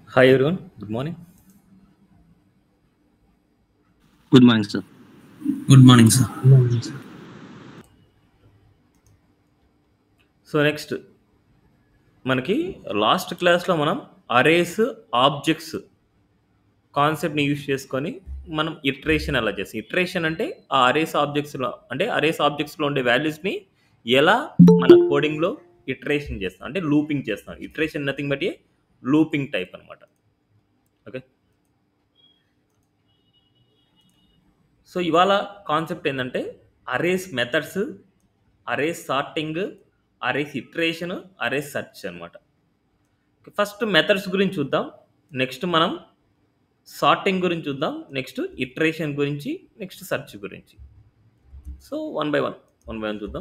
Hi everyone, good morning. Good morning, sir. Good morning, sir. So next మనకి last క్లాస్లో మనం arrays objects కాన్సెప్ట్ని use చేసుకొని మనం ఇట్రేషన్ ఎలా చేస్తాం ఇట్రేషన్ అంటే ఆ అరేస్ ఆబ్జెక్ట్స్లో అంటే అరేస్ ఆబ్జెక్ట్స్లో ఉండే వాల్యూస్ని ఎలా మన కోడింగ్లో ఇట్రేషన్ చేస్తాం అంటే లూపింగ్ చేస్తాం iteration nothing but a looping type అనమాట ఓకే సో ఇవాళ కాన్సెప్ట్ ఏంటంటే arrays methods arrays sorting arrays iteration arrays search అనమాట ఫస్ట్ మెథడ్స్ గురించి చూద్దాం నెక్స్ట్ మనం సార్టింగ్ గురించి చూద్దాం నెక్స్ట్ ఇట్రేషన్ గురించి నెక్స్ట్ సెర్చ్ గురించి so one by one one by one చూద్దాం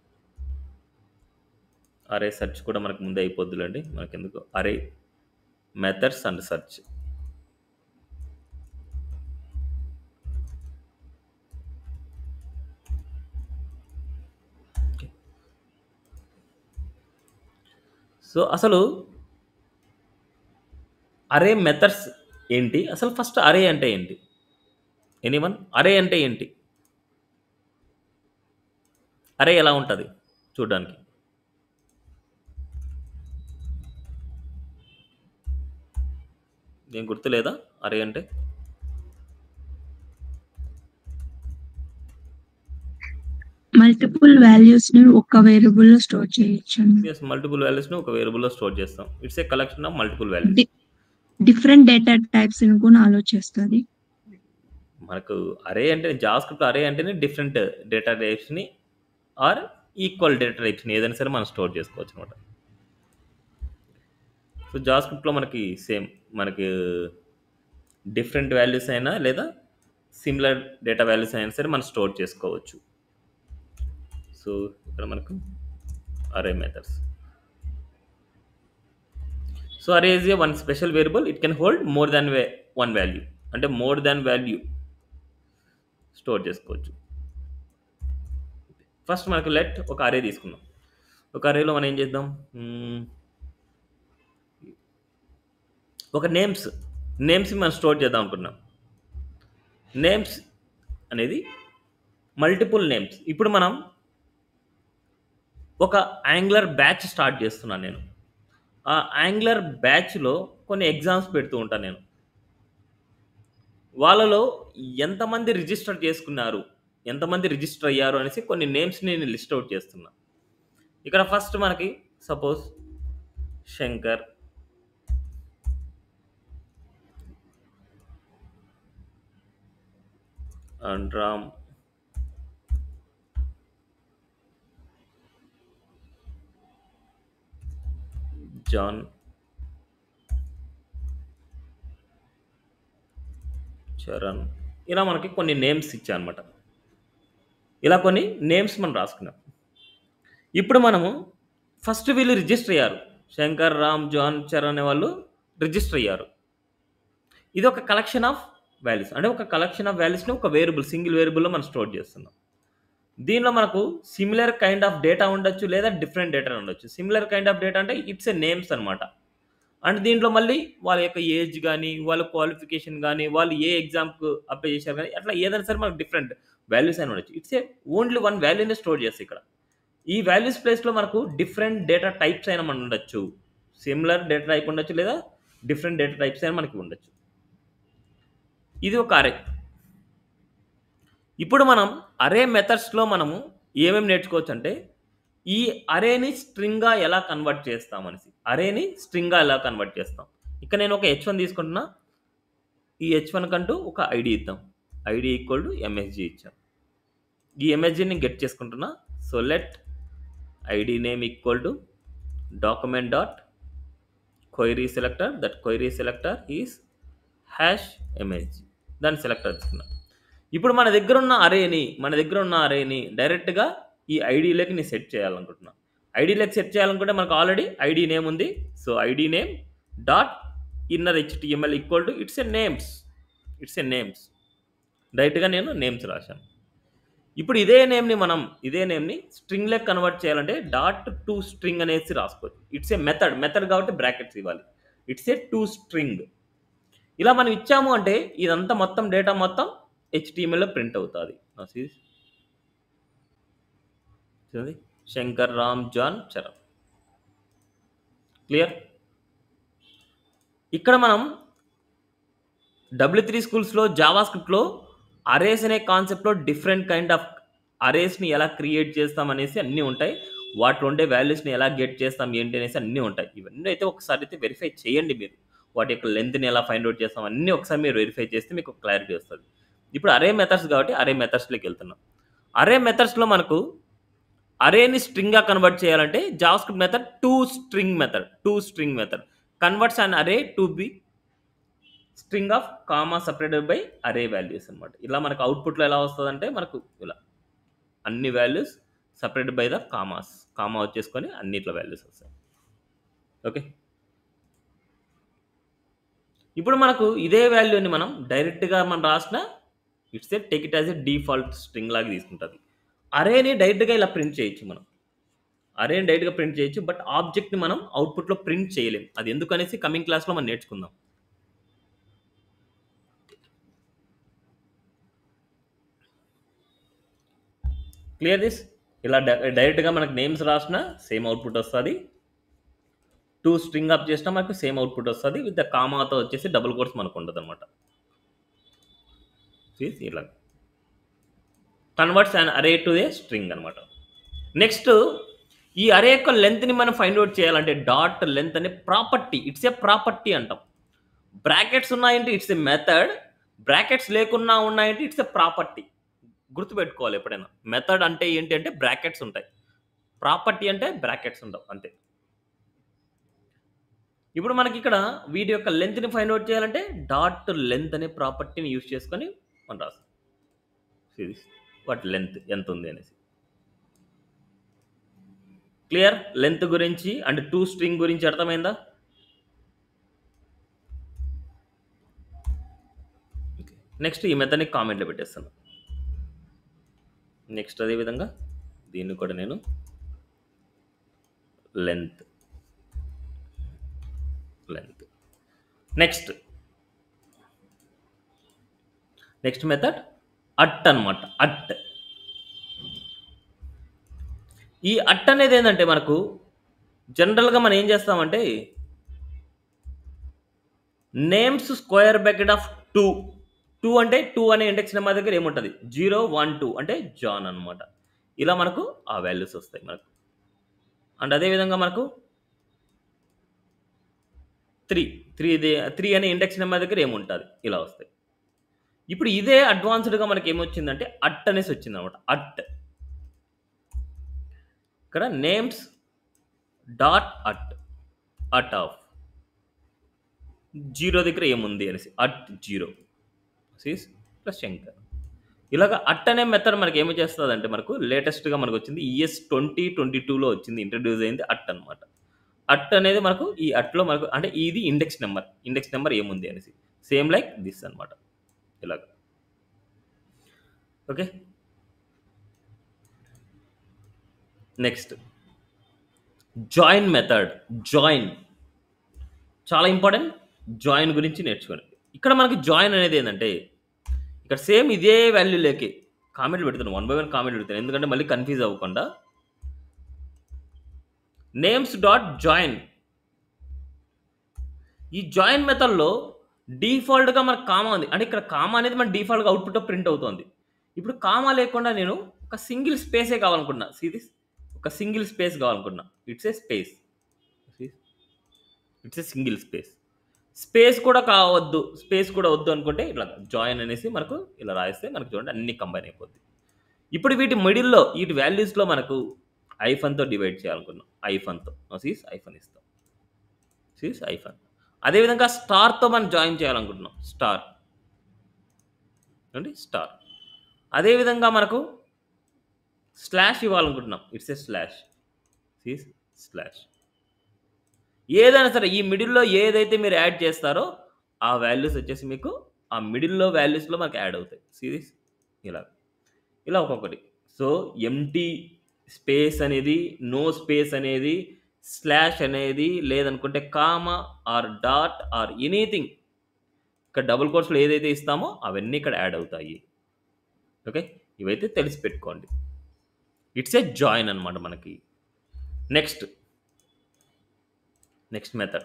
అరే సెర్చ్ కూడా మనకు ముందే అయిపోద్దులండి మనకి ఎందుకు అరే మెథడ్స్ అండ్ సెర్చ్ సో అసలు అరే మెథడ్స్ ఏంటి అసలు ఫస్ట్ అరే అంటే ఏంటి ఎనీవన్ అరే అంటే ఏంటి అరే ఎలా ఉంటుంది చూడడానికి ఏం గుర్తులేదా అరే అంటే మల్టిపుల్ వాల్యూస్ ని ఒక వేరియబుల్ లో స్టోర్ చేయొచ్చు ఎస్ మల్టిపుల్ వాల్యూస్ని ఒక వేరియబుల్లో స్టోర్ చేస్తాం it's a collection of multiple values different data types ని కూడా ఆలోచిస్తుంది మనకు అరే అంటే జావాస్క్రిప్ట్ అరే అంటేనే డిఫరెంట్ డేటా టైప్స్ని ఆర్ ఈక్వల్ డేటా టైప్స్ని ఏదైనా సరే మనం స్టోర్ చేసుకోవచ్చు అనమాట సో జావాస్క్రిప్ట్లో మనకి సేమ్ మనకి డిఫరెంట్ వాల్యూస్ అయినా లేదా సిమిలర్ డేటా వాల్యూస్ అయినా సరే మనం స్టోర్ చేసుకోవచ్చు సో ఇక్కడ మనకు array methods so array is a one special variable it can hold more than way one value అంటే మోర్ దాన్ వాల్యూ స్టోర్ చేసుకోవచ్చు ఫస్ట్ మనకు లెట్ ఒక అరే తీసుకుందాం ఒక అరేలో మనం ఏం చేద్దాం మ్మ్, ఒక నేమ్స్ నేమ్స్ మనం స్టోర్ చేద్దాం అనుకున్నాం నేమ్స్ అనేది మల్టిపుల్ నేమ్స్ ఇప్పుడు మనం ఒక యాంగ్లర్ బ్యాచ్ స్టార్ట్ చేస్తున్నాను నేను ఆ యాంగ్లర్ బ్యాచ్లో కొన్ని ఎగ్జామ్స్ పెడుతూ ఉంటాను నేను వాళ్ళలో ఎంతమంది రిజిస్టర్ చేసుకున్నారు ఎంతమంది రిజిస్టర్ అయ్యారు అనేసి కొన్ని నేమ్స్ని నేను లిస్ట్ అవుట్ చేస్తున్నా ఇక్కడ ఫస్ట్ మనకి suppose Shankar and Ram John Charan ఇలా మనకి కొన్ని నేమ్స్ ఇచ్చాయన్నమాట ఇలా కొన్ని నేమ్స్ మనం రాసుకున్నాం ఇప్పుడు మనము ఫస్ట్ వీళ్ళు రిజిస్టర్ అయ్యారు శంకర్ రామ్ జాన్ చరణ్ అనే వాళ్ళు రిజిస్టర్ అయ్యారు ఇది ఒక కలెక్షన్ ఆఫ్ వాల్యూస్ అంటే ఒక కలెక్షన్ ఆఫ్ వాల్యూస్ని ఒక వేరియబుల్ సింగిల్ వేరియబుల్లో మనం స్టోర్ చేస్తున్నాం దీనిలో మనకు సిమిలర్ కైండ్ ఆఫ్ డేటా ఉండొచ్చు లేదా డిఫరెంట్ డేటా ఉండొచ్చు సిమిలర్ కైండ్ ఆఫ్ డేటా అంటే ఇట్స్ ఏ నేమ్స్ అనమాట అండ్ దీంట్లో మళ్ళీ వాళ్ళ యొక్క ఏజ్ కానీ వాళ్ళ క్వాలిఫికేషన్ కానీ వాళ్ళు ఏ ఎగ్జామ్కి అప్లై చేశారు కానీ అట్లా ఏదైనా సరే మనకు డిఫరెంట్ వాల్యూస్ అయినా ఉండొచ్చు ఇట్స్ ఏ ఓన్లీ వన్ వాల్యూనే స్టోర్ చేస్తాయి ఇక్కడ ఈ వాల్యూస్ ప్లేస్లో మనకు డిఫరెంట్ డేటా టైప్స్ అయినా మనం ఉండొచ్చు సిమిలర్ డేటా టైప్ ఉండొచ్చు లేదా డిఫరెంట్ డేటా టైప్స్ అయినా మనకి ఉండొచ్చు ఇది ఒక అరే ఇప్పుడు మనం అరే మెథడ్స్లో మనము ఏమేమి నేర్చుకోవచ్చు అంటే ఈ అరేని స్ట్రింగ్గా ఎలా కన్వర్ట్ చేస్తామనేసి అరేని స్ట్రింగ్గా ఎలా కన్వర్ట్ చేస్తాం ఇక్కడ నేను ఒక హెచ్ వన్ తీసుకుంటున్నా ఈ హెచ్ వన్ కంటూ ఒక ఐడి ఇద్దాం ఐడి ఈక్వల్ టు ఎంఎస్జి ఇచ్చాం ఈ ఎంఎస్జిని గెట్ చేసుకుంటున్నా so let ID name equal to document dot query selector that query selector is hash MSG దాన్ని సెలెక్టర్ తీసుకున్నాం ఇప్పుడు మన దగ్గర ఉన్న అరేని మన దగ్గర ఉన్న అరేని డైరెక్ట్గా ఈ ఐడీలోకి నేను సెట్ చేయాలనుకుంటున్నా ఐడీలోకి సెట్ చేయాలనుకుంటే మనకు ఆల్రెడీ ఐడి నేమ్ ఉంది so ID name dot inner HTML equal to it's a names it's a names డైరెక్ట్గా నేను నేమ్స్ రాశాను ఇప్పుడు ఇదే నేమ్ని మనం ఇదే నేమ్ని స్ట్రింగ్లోకి కన్వర్ట్ చేయాలంటే డాట్ టు స్ట్రింగ్ అనేసి రాసుకోవచ్చు ఇట్స్ ఏ మెథడ్ మెథడ్ కాబట్టి బ్రాకెట్స్ ఇవ్వాలి ఇట్స్ ఏ టు స్ట్రింగ్ ఇలా మనం ఇచ్చాము అంటే ఇదంతా మొత్తం డేటా మొత్తం హెచ్టిఎంఎల్లో ప్రింట్ అవుతుంది చూడండి శంకర్ రామ్ జాన్ చరణ్ క్లియర్ ఇక్కడ మనం డబ్ల్యూ త్రీ స్కూల్స్లో జావా స్క్రిప్ట్లో అరేస్ అనే కాన్సెప్ట్లో డిఫరెంట్ కైండ్ ఆఫ్ అరేస్ని ఎలా క్రియేట్ చేస్తాం అనేసి అన్నీ ఉంటాయి వాటిలో ఉండే వాల్యూస్ని ఎలా గెట్ చేస్తాం ఏంటి అనేసి అన్నీ ఉంటాయి ఇవన్నీ అయితే ఒకసారి అయితే వెరిఫై చేయండి మీరు వాటి యొక్క లెంత్ని ఎలా ఫైండ్ అవుట్ చేస్తాం అన్నీ ఒకసారి మీరు వెరిఫై చేస్తే మీకు క్లారిటీ వస్తుంది ఇప్పుడు అరే మెథడ్స్ కాబట్టి అరే మెథడ్స్లోకి వెళ్తున్నాం అరే మెథడ్స్లో మనకు అరేని స్ట్రింగ్గా కన్వర్ట్ చేయాలంటే JavaScript method to string method to string method converts and array to be string of comma separated by array values అనమాట ఇలా మనకు అవుట్పుట్లో ఎలా వస్తుందంటే మనకు ఇలా అన్ని values separated by the commas comma వచ్చేసుకొని అన్నిట్లో వాల్యూస్ వస్తాయి ఓకే ఇప్పుడు మనకు ఇదే వాల్యూని మనం డైరెక్ట్గా మనం రాసిన it's a take it as a default string లాగా తీసుకుంటుంది అరేని డైరెక్ట్గా ఇలా ప్రింట్ చేయొచ్చు మనం అరేని డైరెక్ట్గా ప్రింట్ చేయొచ్చు బట్ ఆబ్జెక్ట్ని మనం అవుట్పుట్లో ప్రింట్ చేయలేం అది ఎందుకనేసి కమింగ్ క్లాస్లో మనం నేర్చుకుందాం క్లియర్ దిస్ ఇలా డైరెక్ట్గా మనకు నేమ్స్ రాసిన సేమ్ అవుట్పుట్ వస్తుంది టూ స్ట్రింగ్ అప్ చేసినా మనకు సేమ్ అవుట్పుట్ వస్తుంది విత్ ద కామాతో వచ్చేసి డబుల్ కోర్స్ మనకు ఉండదు అనమాట ఇలా converts and array to a string అనమాట నెక్స్ట్ ఈ అరే యొక్క లెంత్ని మనం ఫైండ్ అవుట్ చేయాలంటే డాట్ లెంత్ అనే ప్రాపర్టీ ఇట్స్ ఏ ప్రాపర్టీ అంటాం బ్రాకెట్స్ ఉన్నాయంటే ఇట్స్ ఏ మెథడ్ బ్రాకెట్స్ లేకున్నా ఉన్నాయంటే ఇట్స్ ఏ ప్రాపర్టీ గుర్తుపెట్టుకోవాలి ఎప్పుడైనా మెథడ్ అంటే ఏంటి అంటే బ్రాకెట్స్ ఉంటాయి ప్రాపర్టీ అంటే బ్రాకెట్స్ ఉండవు అంతే ఇప్పుడు మనకి ఇక్కడ వీటి యొక్క లెంత్ని ఫైండ్ అవుట్ చేయాలంటే డాట్ లెంత్ అనే ప్రాపర్టీని యూజ్ చేసుకొని మనం రాస్తాం సిరీస్ వాటి లెంత్ ఎంత ఉంది అనేసి క్లియర్ లెంత్ గురించి అండ్ టూ స్ట్రింగ్ గురించి అర్థమైందా నెక్స్ట్ ఈ మెథడ్ని కామెంట్లో పెట్టేస్తాను నెక్స్ట్ అదేవిధంగా దీన్ని కూడా నేను length length next next method at అనమాట అట్ ఈ అట్ అనేది ఏంటంటే మనకు జనరల్గా మనం ఏం చేస్తామంటే names square bracket of two two అంటే టూ అనే ఇండెక్స్ నెంబర్ దగ్గర ఏముంటుంది జీరో వన్ టూ అంటే జాన్ అనమాట ఇలా మనకు ఆ వాల్యూస్ వస్తాయి మనకు అండ్ అదేవిధంగా మనకు త్రీ త్రీ త్రీ అనే ఇండెక్స్ నెంబర్ దగ్గర ఏముంటుంది ఇలా వస్తాయి ఇప్పుడు ఇదే అడ్వాన్స్డ్గా మనకి ఏమొచ్చిందంటే అట్ అనేసి వచ్చింది అనమాట అట్ ఇక్కడ names dot at at of zero దగ్గర ఏముంది అనేసి at zero sees plus Shankar ఇలాగ అట్ అనే మెథడ్ మనకి ఏమి చేస్తుంది అంటే మనకు లేటెస్ట్గా మనకు వచ్చింది ఈఎస్ ట్వంటీ ట్వంటీ టూలో వచ్చింది ఇంట్రడ్యూస్ అయింది అట్ అనమాట అట్ అనేది మనకు ఈ అట్లో మనకు అంటే ఇది ఇండెక్స్ నెంబర్ ఇండెక్స్ నెంబర్ ఏముంది అనేసి సేమ్ లైక్ దిస్ అనమాట ఇలాగ okay next join method join చాలా ఇంపార్టెంట్ జాయిన్ గురించి నేర్చుకోండి ఇక్కడ మనకి జాయిన్ అనేది ఏంటంటే ఇక్కడ సేమ్ ఇదే వాల్యూ లేకే కామెంట్ పెడతాను వన్ బై వన్ కామెంట్ పెడతాను ఎందుకంటే మళ్ళీ కన్ఫ్యూజ్ అవ్వకుండా నేమ్స్ డాట్ జాయిన్ ఈ జాయిన్ మెథడ్లో డిఫాల్ట్గా మనకు కామా ఉంది అంటే ఇక్కడ కామా అనేది మన డిఫాల్ట్గా అవుట్పుట్ ప్రింట్ అవుతుంది ఇప్పుడు కామా లేకుండా నేను ఒక సింగిల్ స్పేసే కావాలనుకున్నా సిరీస్ ఒక సింగిల్ స్పేస్ కావాలనుకున్నా it's a space it's a single space space కూడా కావద్దు స్పేస్ కూడా వద్దు అనుకుంటే ఇట్లా జాయిన్ అనేసి మనకు ఇలా రాస్తే మనకు చూడండి అన్ని కంబైన్ అయిపోద్ది ఇప్పుడు వీటి మిడిల్లో వీటి వాల్యూస్లో మనకు ఐఫన్తో డివైడ్ చేయాలనుకున్నాం ఐఫన్తో సీస్ ఐఫన్ ఇస్తాం సీస్ ఐఫన్ అదేవిధంగా స్టార్తో మనం జాయిన్ చేయాలనుకుంటున్నాం స్టార్ అంటే స్టార్ అదేవిధంగా మనకు స్లాష్ ఇవ్వాలనుకుంటున్నాం it's a slash sees slash ఏదైనా సరే ఈ మిడిల్లో ఏదైతే మీరు యాడ్ చేస్తారో ఆ వాల్యూస్ వచ్చేసి మీకు ఆ మిడిల్లో వాల్యూస్లో మనకు యాడ్ అవుతాయి సిరీస్ ఇలా ఇలా ఒక్కొక్కటి సో ఎంటీ స్పేస్ అనేది నో స్పేస్ అనేది స్లాష్ అనేది లేదనుకుంటే comma or dot or anything ఇక్కడ డబుల్ కోర్స్లో ఏదైతే ఇస్తామో అవన్నీ ఇక్కడ యాడ్ అవుతాయి ఓకే ఇవైతే తెలిసి పెట్టుకోండి ఇట్స్ ఏ జాయిన్ అనమాట మనకి next next method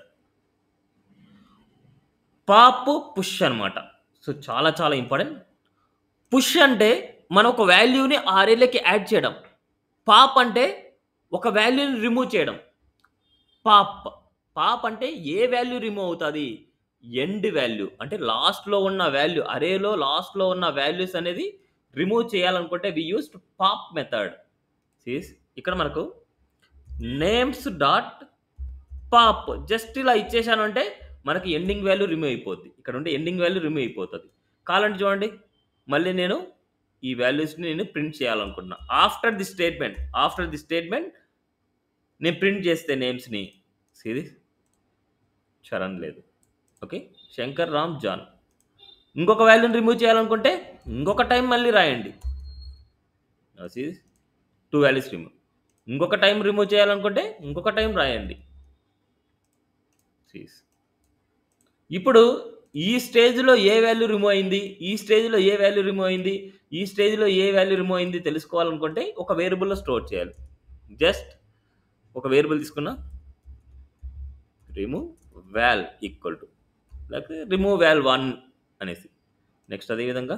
pop push అనమాట సో చాలా చాలా ఇంపార్టెంట్ పుష్ అంటే మనం ఒక వాల్యూని ఆ అరేలోకి యాడ్ చేయడం పాప్ అంటే ఒక వాల్యూని రిమూవ్ చేయడం పాప్ పాప్ అంటే ఏ వాల్యూ రిమూవ్ అవుతుంది ఎండ్ వాల్యూ అంటే లాస్ట్లో ఉన్న వాల్యూ అరేలో లాస్ట్లో ఉన్న వాల్యూస్ అనేది రిమూవ్ చేయాలనుకుంటే we use pop method sees ఇక్కడ మనకు నేమ్స్ డాట్ పాప్ జస్ట్ ఇలా ఇచ్చేసాను అంటే మనకి ఎండింగ్ వాల్యూ రిమూవ్ అయిపోద్ది ఇక్కడ ఉంటే ఎండింగ్ వాల్యూ రిమూవ్ అయిపోతుంది కావాలంటే చూడండి మళ్ళీ నేను ఈ వాల్యూస్ని నేను ప్రింట్ చేయాలనుకుంటున్నా after the statement after the statement నేను ప్రింట్ చేస్తే నేమ్స్ని సిరీస్ చరణ్ లేదు ఓకే శంకర్ రామ్ జాన్ ఇంకొక వాల్యూని రిమూవ్ చేయాలనుకుంటే ఇంకొక టైం మళ్ళీ రాయండి సిరీస్ టూ వాల్యూస్ రిమూవ్ ఇంకొక టైం రిమూవ్ చేయాలనుకుంటే ఇంకొక టైం రాయండి సిరీస్ ఇప్పుడు ఈ స్టేజ్లో ఏ వాల్యూ రిమూవ్ అయింది ఈ స్టేజ్లో ఏ వాల్యూ రిమూవ్ అయింది ఈ స్టేజ్లో ఏ వాల్యూ రిమూవ్ అయింది తెలుసుకోవాలనుకుంటే ఒక వేరియబుల్లో స్టోర్ చేయాలి జస్ట్ ఒక వేరియబుల్ తీసుకున్నా రిమూవ్ వాల్ ఈక్వల్ టు లేకపోతే రిమూవ్ వాల్ వన్ అనేసి నెక్స్ట్ అదేవిధంగా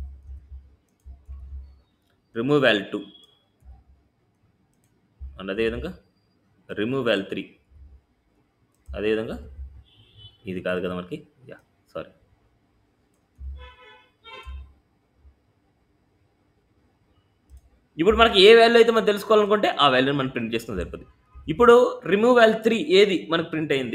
రిమూవ్ వాల్ టూ అండ్ అదేవిధంగా రిమూవ్ వాల్ త్రీ అదేవిధంగా ఇది కాదు కదా మనకి యా సారీ ఇప్పుడు మనకి ఏ వాల్యూ అయితే మనం తెలుసుకోవాలనుకుంటే ఆ వాల్యూని మనం ప్రింట్ చేసుకుని సరిపోతుంది ఇప్పుడు రిమూవ్ వాల్ త్రీ ఏది మనకు ప్రింట్ అయింది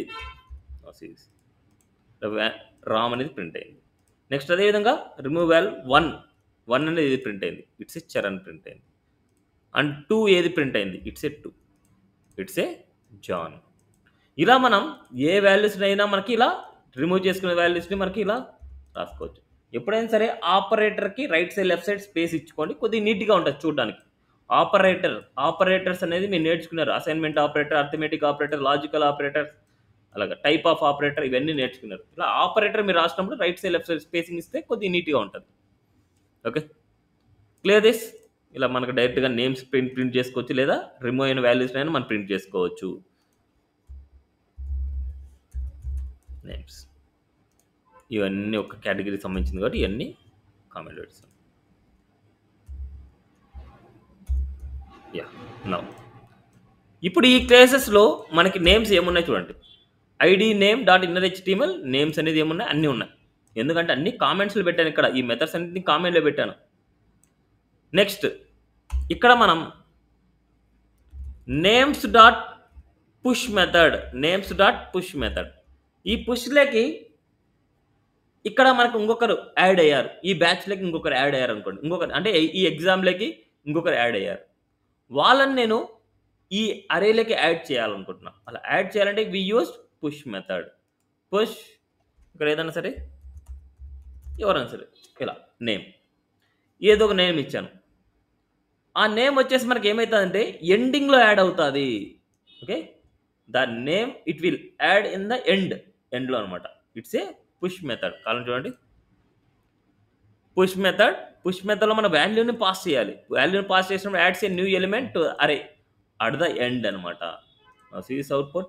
రామ్ అనేది ప్రింట్ అయింది నెక్స్ట్ అదేవిధంగా రిమూవ్ వాల్ వన్ వన్ అనేది ఇది ప్రింట్ అయింది ఇట్స్ ఏ చరణ్ ప్రింట్ అయింది అండ్ టూ ఏది ప్రింట్ అయింది it's a two it's a John ఇలా మనం ఏ వాల్యూస్ని అయినా మనకి ఇలా రిమూవ్ చేసుకునే వాల్యూస్ని మనకి ఇలా రాసుకోవచ్చు ఎప్పుడైనా సరే ఆపరేటర్కి right side left side space ఇచ్చుకోండి కొద్దిగా నీట్గా ఉంటుంది చూడడానికి ఆపరేటర్ ఆపరేటర్స్ అనేది మీరు నేర్చుకున్నారు assignment operator arithmetic operator logical operator అలాగా టైప్ ఆఫ్ ఆపరేటర్ ఇవన్నీ నేర్చుకున్నారు ఇలా ఆపరేటర్ మీరు రాసినప్పుడు right side left side spacing ఇస్తే కొద్దిగా నీట్గా ఉంటుంది ఓకే క్లియర్ దిస్ ఇలా మనకు డైరెక్ట్గా నేమ్స్ ప్రింట్ ప్రింట్ చేసుకోవచ్చు లేదా రిమూవ్ అయిన వాల్యూస్ అయినా మనం ప్రింట్ చేసుకోవచ్చు నేమ్స్ ఇవన్నీ ఒక కేటగిరీ సంబంధించింది కాబట్టి ఇవన్నీ కామెంట్ పెడతాం యా నవ్ ఇప్పుడు ఈ కేసెస్లో మనకి నేమ్స్ ఏమున్నాయి చూడండి ID name dot inner HTML names అనేది ఏమున్నాయి అన్నీ ఉన్నాయి ఎందుకంటే అన్ని కామెంట్స్లో పెట్టాను ఇక్కడ ఈ మెథడ్స్ అన్నింటినీ కామెంట్లో పెట్టాను నెక్స్ట్ ఇక్కడ మనం names dot push method names dot push method ఈ పుష్లోకి ఇక్కడ మనకు ఇంకొకరు యాడ్ అయ్యారు ఈ బ్యాచ్లోకి ఇంకొకరు యాడ్ అయ్యారు అనుకోండి ఇంకొకరు అంటే ఈ ఎగ్జామ్లోకి ఇంకొకరు యాడ్ అయ్యారు వాళ్ళని నేను ఈ అరేలోకి యాడ్ చేయాలనుకుంటున్నా అలా యాడ్ చేయాలంటే we use push method push ఇక్కడ ఏదైనా సరే ఎవరైనా సరే ఇలా నేమ్ ఏదో ఒక నేమ్ ఇచ్చాను ఆ నేమ్ వచ్చేసి మనకి ఏమవుతుందంటే ఎండింగ్లో యాడ్ అవుతుంది okay the name it will add in the end ఎండ్లో అనమాట ఇట్స్ ఏ పుష్ మెథడ్ కాలం చూడండి పుష్ మెథడ్ పుష్ మెథడ్లో మన వాల్యూని పాస్ చేయాలి వాల్యూని పాస్ చేసినప్పుడు adds a new element array at the end అనమాట సిరీస్ అవుట్పుట్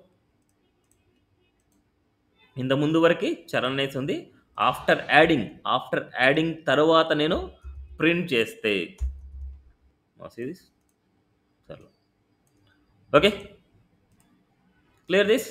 ఇంత ముందు వరకు చరణ్ అనేసి ఉంది ఆఫ్టర్ యాడింగ్ ఆఫ్టర్ యాడింగ్ తర్వాత నేను ప్రింట్ చేస్తే సిరీస్ సరే okay clear this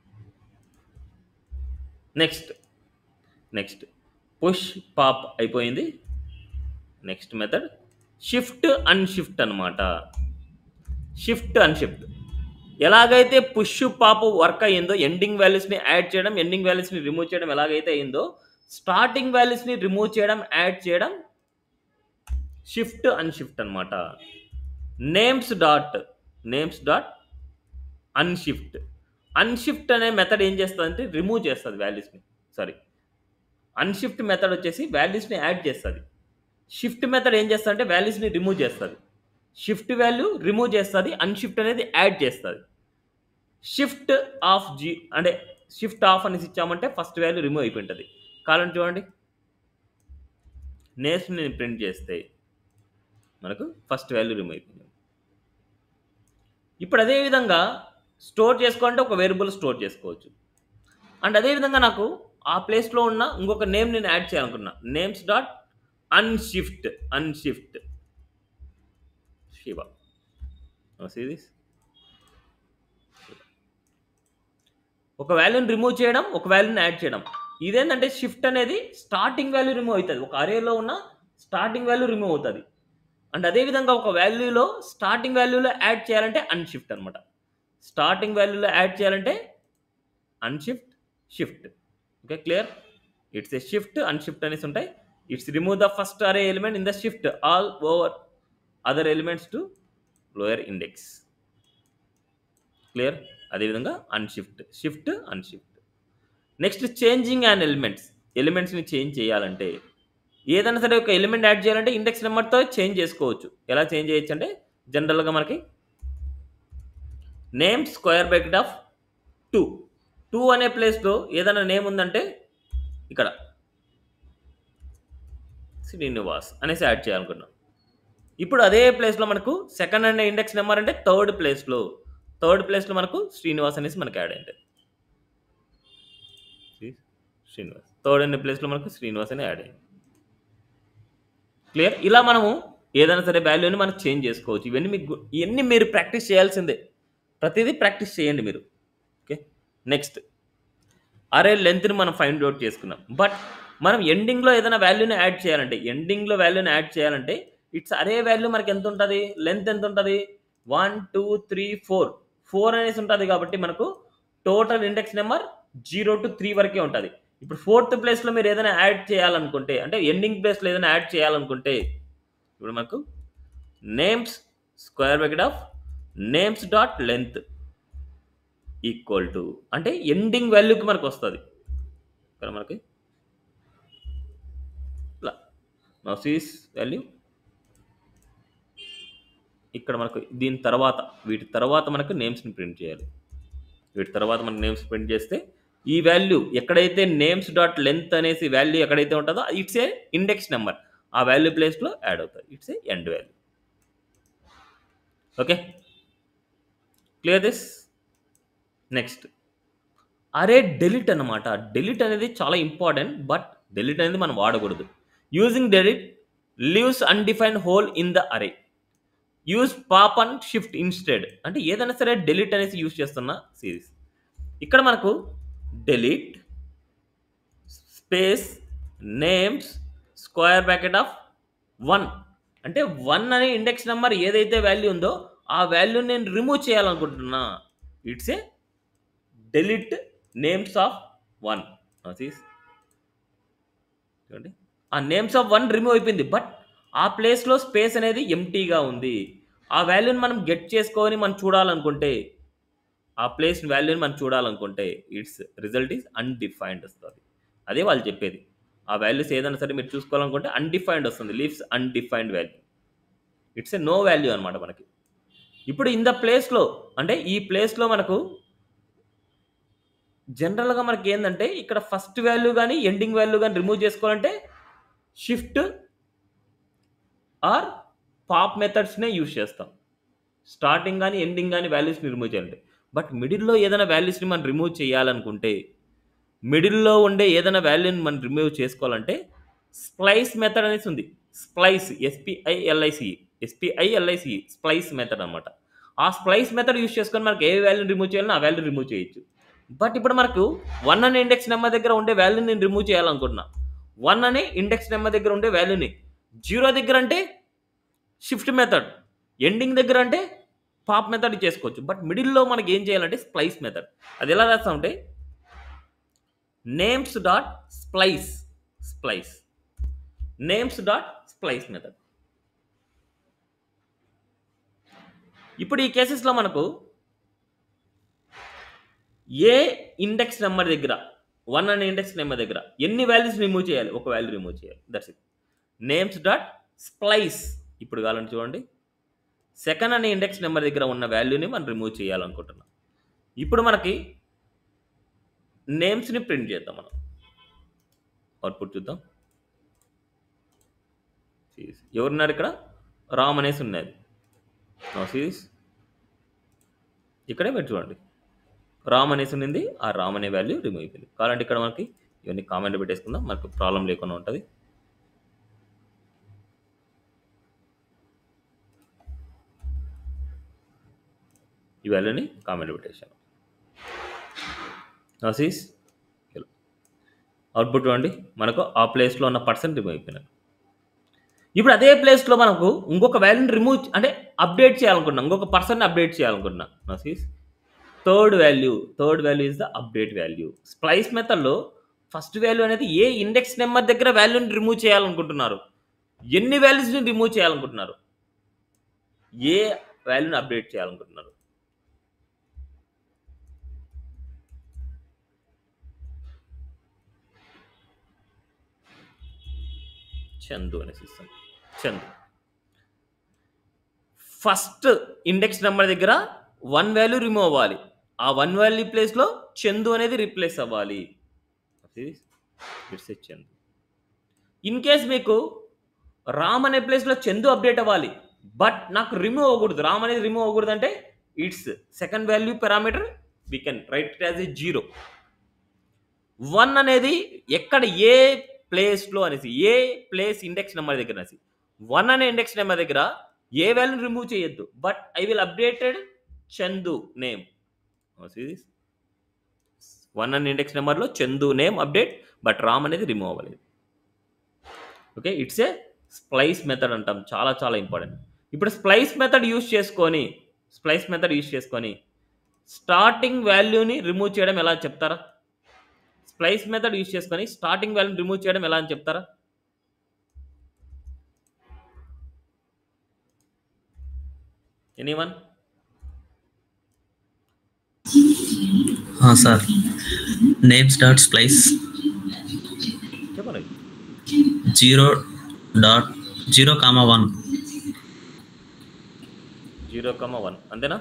next next push pop అయిపోయింది నెక్స్ట్ మెథడ్ షిఫ్ట్ అన్షిఫ్ట్ అనమాట షిఫ్ట్ అన్షిఫ్ట్ ఎలాగైతే పుష్ పాప్ వర్క్ అయ్యిందో ఎండింగ్ వాల్యూస్ని యాడ్ చేయడం ఎండింగ్ వాల్యూస్ని రిమూవ్ చేయడం ఎలాగైతే అయిందో స్టార్టింగ్ వాల్యూస్ని రిమూవ్ చేయడం యాడ్ చేయడం షిఫ్ట్ అన్షిఫ్ట్ అనమాట names dot names dot unshift unshift అనే మెథడ్ ఏం చేస్తుందంటే రిమూవ్ చేస్తుంది వాల్యూస్ని సారీ అన్షిఫ్ట్ మెథడ్ వచ్చేసి వాల్యూస్ని యాడ్ చేస్తుంది షిఫ్ట్ మెథడ్ ఏం చేస్తుంది అంటే వాల్యూస్ని రిమూవ్ చేస్తుంది షిఫ్ట్ వాల్యూ రిమూవ్ చేస్తుంది అన్షిఫ్ట్ అనేది యాడ్ చేస్తుంది షిఫ్ట్ ఆఫ్ జీ అంటే షిఫ్ట్ ఆఫ్ అనేసి ఇచ్చామంటే ఫస్ట్ వాల్యూ రిమూవ్ అయిపోయింటుంది కావాలని చూడండి నేమ్స్ నేను ప్రింట్ చేస్తే మనకు ఫస్ట్ వాల్యూ రిమూవ్ అయిపోయింది ఇప్పుడు అదే విధంగా స్టోర్ చేసుకోవాలంటే ఒక వేరియబుల్ స్టోర్ చేసుకోవచ్చు అండ్ అదేవిధంగా నాకు ఆ ప్లేస్లో ఉన్న ఇంకొక నేమ్ నేను యాడ్ చేయాలనుకున్నా names dot unshift unshift Shiva this ఒక వాల్యూని రిమూవ్ చేయడం ఒక వాల్యూని యాడ్ చేయడం ఇదేంటంటే షిఫ్ట్ అనేది స్టార్టింగ్ వాల్యూ రిమూవ్ అవుతుంది ఒక అరేలో ఉన్న స్టార్టింగ్ వాల్యూ రిమూవ్ అవుతుంది అండ్ అదేవిధంగా ఒక వాల్యూలో స్టార్టింగ్ వాల్యూలో యాడ్ చేయాలంటే అన్షిఫ్ట్ అనమాట స్టార్టింగ్ వాల్యూలో యాడ్ చేయాలంటే unshift shift okay clear it's a shift unshift అనేసి ఉంటాయి it's remove the first array element in the shift all over other elements to lower index clear అదేవిధంగా unshift shift unshift next changing and elements ఎలిమెంట్స్ని change చేయాలంటే ఏదైనా సరే ఒక element add చేయాలంటే index నెంబర్తో చేంజ్ చేసుకోవచ్చు ఎలా చేంజ్ చేయొచ్చు అంటే జనరల్గా మనకి name square bracket of two two అనే ప్లేస్లో ఏదైనా నేమ్ ఉందంటే ఇక్కడ శ్రీనివాస్ అనేసి యాడ్ చేయాలనుకున్నాం ఇప్పుడు అదే ప్లేస్లో మనకు సెకండ్ అనే ఇండెక్స్ నెంబర్ అంటే థర్డ్ ప్లేస్లో థర్డ్ ప్లేస్లో మనకు శ్రీనివాస్ అనేసి మనకు యాడ్ అయింది శ్రీనివాస్ థర్డ్ అనే ప్లేస్లో మనకు శ్రీనివాస్ అని యాడ్ అయింది క్లియర్ ఇలా మనము ఏదైనా సరే వాల్యూని మనం చేంజ్ చేసుకోవచ్చు ఇవన్నీ మీకు ఇవన్నీ మీరు ప్రాక్టీస్ చేయాల్సిందే ప్రతిదీ ప్రాక్టీస్ చేయండి మీరు ఓకే నెక్స్ట్ అరే లెంత్ని మనం ఫైండ్ అవుట్ చేసుకున్నాం బట్ మనం ఎండింగ్లో ఏదైనా వాల్యూని యాడ్ చేయాలంటే ఎండింగ్లో వాల్యూని యాడ్ చేయాలంటే ఇట్స్ అరే వాల్యూ మనకి ఎంత ఉంటుంది లెంత్ ఎంత ఉంటుంది one two three four four అనేసి ఉంటుంది కాబట్టి మనకు total index number zero to three వరకే ఉంటుంది ఇప్పుడు ఫోర్త్ ప్లేస్లో మీరు ఏదైనా యాడ్ చేయాలనుకుంటే అంటే ఎండింగ్ ప్లేస్లో ఏదైనా యాడ్ చేయాలనుకుంటే ఇప్పుడు మనకు names square bracket of names dot length equal to అంటే ఎండింగ్ వాల్యూకి మనకు వస్తుంది ఇక్కడ మనకి ఇట్లా నసీస్ వాల్యూ ఇక్కడ మనకు దీని తర్వాత వీటి తర్వాత మనకు నేమ్స్ని ప్రింట్ చేయాలి వీటి తర్వాత మనకు నేమ్స్ ప్రింట్ చేస్తే ఈ వాల్యూ ఎక్కడైతే నేమ్స్ డాట్ లెంత్ అనేసి వాల్యూ ఎక్కడైతే ఉంటుందో ఇట్స్ ఏ ఇండెక్స్ నెంబర్ ఆ వాల్యూ ప్లేస్లో యాడ్ అవుతుంది it's a end value okay clear this next array delete అనమాట డెలిట్ అనేది చాలా ఇంపార్టెంట్ బట్ డెలిట్ అనేది మనం వాడకూడదు using delete leaves undefined hole in the array use pop and shift instead అంటే ఏదైనా సరే డెలిట్ అనేసి యూజ్ చేస్తున్న సిరీస్ ఇక్కడ మనకు delete space names square bracket of one అంటే వన్ అనే ఇండెక్స్ నెంబర్ ఏదైతే వాల్యూ ఉందో ఆ వాల్యూ నేను రిమూవ్ చేయాలనుకుంటున్నా it's a delete names of one చూడండి ఆ నేమ్స్ ఆఫ్ వన్ రిమూవ్ అయిపోయింది బట్ ఆ ప్లేస్లో స్పేస్ అనేది ఎంటీగా ఉంది ఆ వాల్యూని మనం గెట్ చేసుకొని మనం చూడాలనుకుంటే ఆ ప్లేస్ వాల్యూని మనం చూడాలనుకుంటే ఇట్స్ రిజల్ట్ ఈస్ అన్డిఫైన్డ్ వస్తుంది అదే వాళ్ళు చెప్పేది ఆ వాల్యూస్ ఏదైనా సరే మీరు చూసుకోవాలనుకుంటే అన్డిఫైన్డ్ వస్తుంది leaves undefined value it's a no value అనమాట మనకి ఇప్పుడు ఇన్ ద ప్లేస్లో అంటే ఈ ప్లేస్లో మనకు జనరల్గా మనకి ఏంటంటే ఇక్కడ ఫస్ట్ వాల్యూ కానీ ఎండింగ్ వాల్యూ కానీ రిమూవ్ చేసుకోవాలంటే షిఫ్ట్ ఆర్ పాప్ మెథడ్స్నే యూజ్ చేస్తాం స్టార్టింగ్ కానీ ఎండింగ్ కానీ వాల్యూస్ని రిమూవ్ చేయాలంటే బట్ మిడిల్లో ఏదైనా వాల్యూస్ని మనం రిమూవ్ చేయాలనుకుంటే మిడిల్లో ఉండే ఏదైనా వాల్యూని మనం రిమూవ్ చేసుకోవాలంటే స్ప్లైస్ మెథడ్ అనేసి ఉంది splice S P I L I C S P I L I C splice method అనమాట ఆ స్ప్లైస్ మెథడ్ యూజ్ చేసుకొని మనకి ఏ వాల్యూని రిమూవ్ చేయాలని ఆ వాల్యూ రిమూవ్ చేయొచ్చు బట్ ఇప్పుడు మనకు వన్ అనే ఇండెక్స్ నెంబర్ దగ్గర ఉండే వాల్యూని నేను రిమూవ్ చేయాలనుకుంటున్నా వన్ అనే ఇండెక్స్ నెంబర్ దగ్గర ఉండే వాల్యూని జీరో దగ్గర అంటే షిఫ్ట్ మెథడ్ ఎండింగ్ దగ్గర అంటే పాప్ మెథడ్ చేసుకోవచ్చు బట్ మిడిల్లో మనకి ఏం చేయాలంటే స్ప్లైస్ మెథడ్ అది ఎలా రాస్తామంటే names dot splice splice names dot splice method ఇప్పుడు ఈ కేసెస్లో మనకు ఏ ఇండెక్స్ నెంబర్ దగ్గర వన్ అనే ఇండెక్స్ నెంబర్ దగ్గర ఎన్ని వాల్యూస్ రిమూవ్ చేయాలి ఒక వాల్యూ రిమూవ్ చేయాలి that's it names dot splice ఇప్పుడు కావాలని చూడండి సెకండ్ అనే ఇండెక్స్ నెంబర్ దగ్గర ఉన్న వాల్యూని మనం రిమూవ్ చేయాలనుకుంటున్నాం ఇప్పుడు మనకి నేమ్స్ని ప్రింట్ చేద్దాం మనం అవుట్పుట్ చూద్దాం Series. ఎవరున్నారు ఇక్కడ రామ్ అనేసి ఉన్నది సిరీస్ ఇక్కడే మీరు చూడండి రామ్ అనేసి ఉన్నది ఆ రామ్ అనే వాల్యూ రిమూవ్ అయిపోయింది కావాలంటే ఇక్కడ మనకి ఇవన్నీ కామెంట్ పెట్టేసుకుందాం మనకు ప్రాబ్లం లేకుండా ఉంటుంది ఈ వాల్యూని కామెంట్ పెట్టేశాను నసీస్ అవుట్పుట్ చూడండి మనకు ఆ ప్లేస్లో ఉన్న పర్సన్ రిమూవ్ అయిపోయినారు ఇప్పుడు అదే ప్లేస్లో మనకు ఇంకొక వాల్యూని రిమూవ్ అంటే అప్డేట్ చేయాలనుకుంటున్నాం ఇంకొక పర్సన్ని అప్డేట్ చేయాలనుకుంటున్నాం నసీస్ third value third value is the update value splice మెథడ్లో ఫస్ట్ వాల్యూ అనేది ఏ ఇండెక్స్ నెంబర్ దగ్గర వాల్యూని రిమూవ్ చేయాలనుకుంటున్నారు ఎన్ని వాల్యూస్ని రిమూవ్ చేయాలనుకుంటున్నారు ఏ వాల్యూని అప్డేట్ చేయాలనుకుంటున్నారు చందు అనేసి ఇస్తాం చందు ఫస్ట్ ఇండెక్స్ నెంబర్ దగ్గర వన్ వాల్యూ రిమూవ్ అవ్వాలి ఆ వన్ వాల్యూ ప్లేస్లో చందు అనేది రీప్లేస్ అవ్వాలి it's a Chandu in case మీకు రామ్ అనే ప్లేస్లో చందు అప్డేట్ అవ్వాలి బట్ నాకు రిమూవ్ అవ్వకూడదు రామ్ అనేది రిమూవ్ అవ్వకూడదు అంటే it's second value parameter we can write it as a zero one అనేది ఎక్కడ ఏ ప్లేస్లో అనేసి ఏ ప్లేస్ ఇండెక్స్ నెంబర్ దగ్గర అనేసి వన్ అనే ఇండెక్స్ నెంబర్ దగ్గర ఏ వాల్యూని రిమూవ్ చేయొద్దు but I will updated Chandu name one అనే ఇండెక్స్ నెంబర్లో Chandu name update but Ram అనేది రిమూవ్ అవ్వలేదు okay it's a splice method అంటాం చాలా చాలా ఇంపార్టెంట్ ఇప్పుడు స్ప్లైస్ మెథడ్ యూస్ చేసుకొని స్ప్లైస్ మెథడ్ యూస్ చేసుకొని స్టార్టింగ్ వాల్యూని రిమూవ్ చేయడం ఎలా చెప్తారా స్ప్లైస్ మెథడ్ యూస్ చేసుకొని స్టార్టింగ్ వాల్యూని రిమూవ్ చేయడం ఎలా అని చెప్తారా anyone sir names dot splice చెప్పండి zero dot zero comma one zero comma one అంతేనా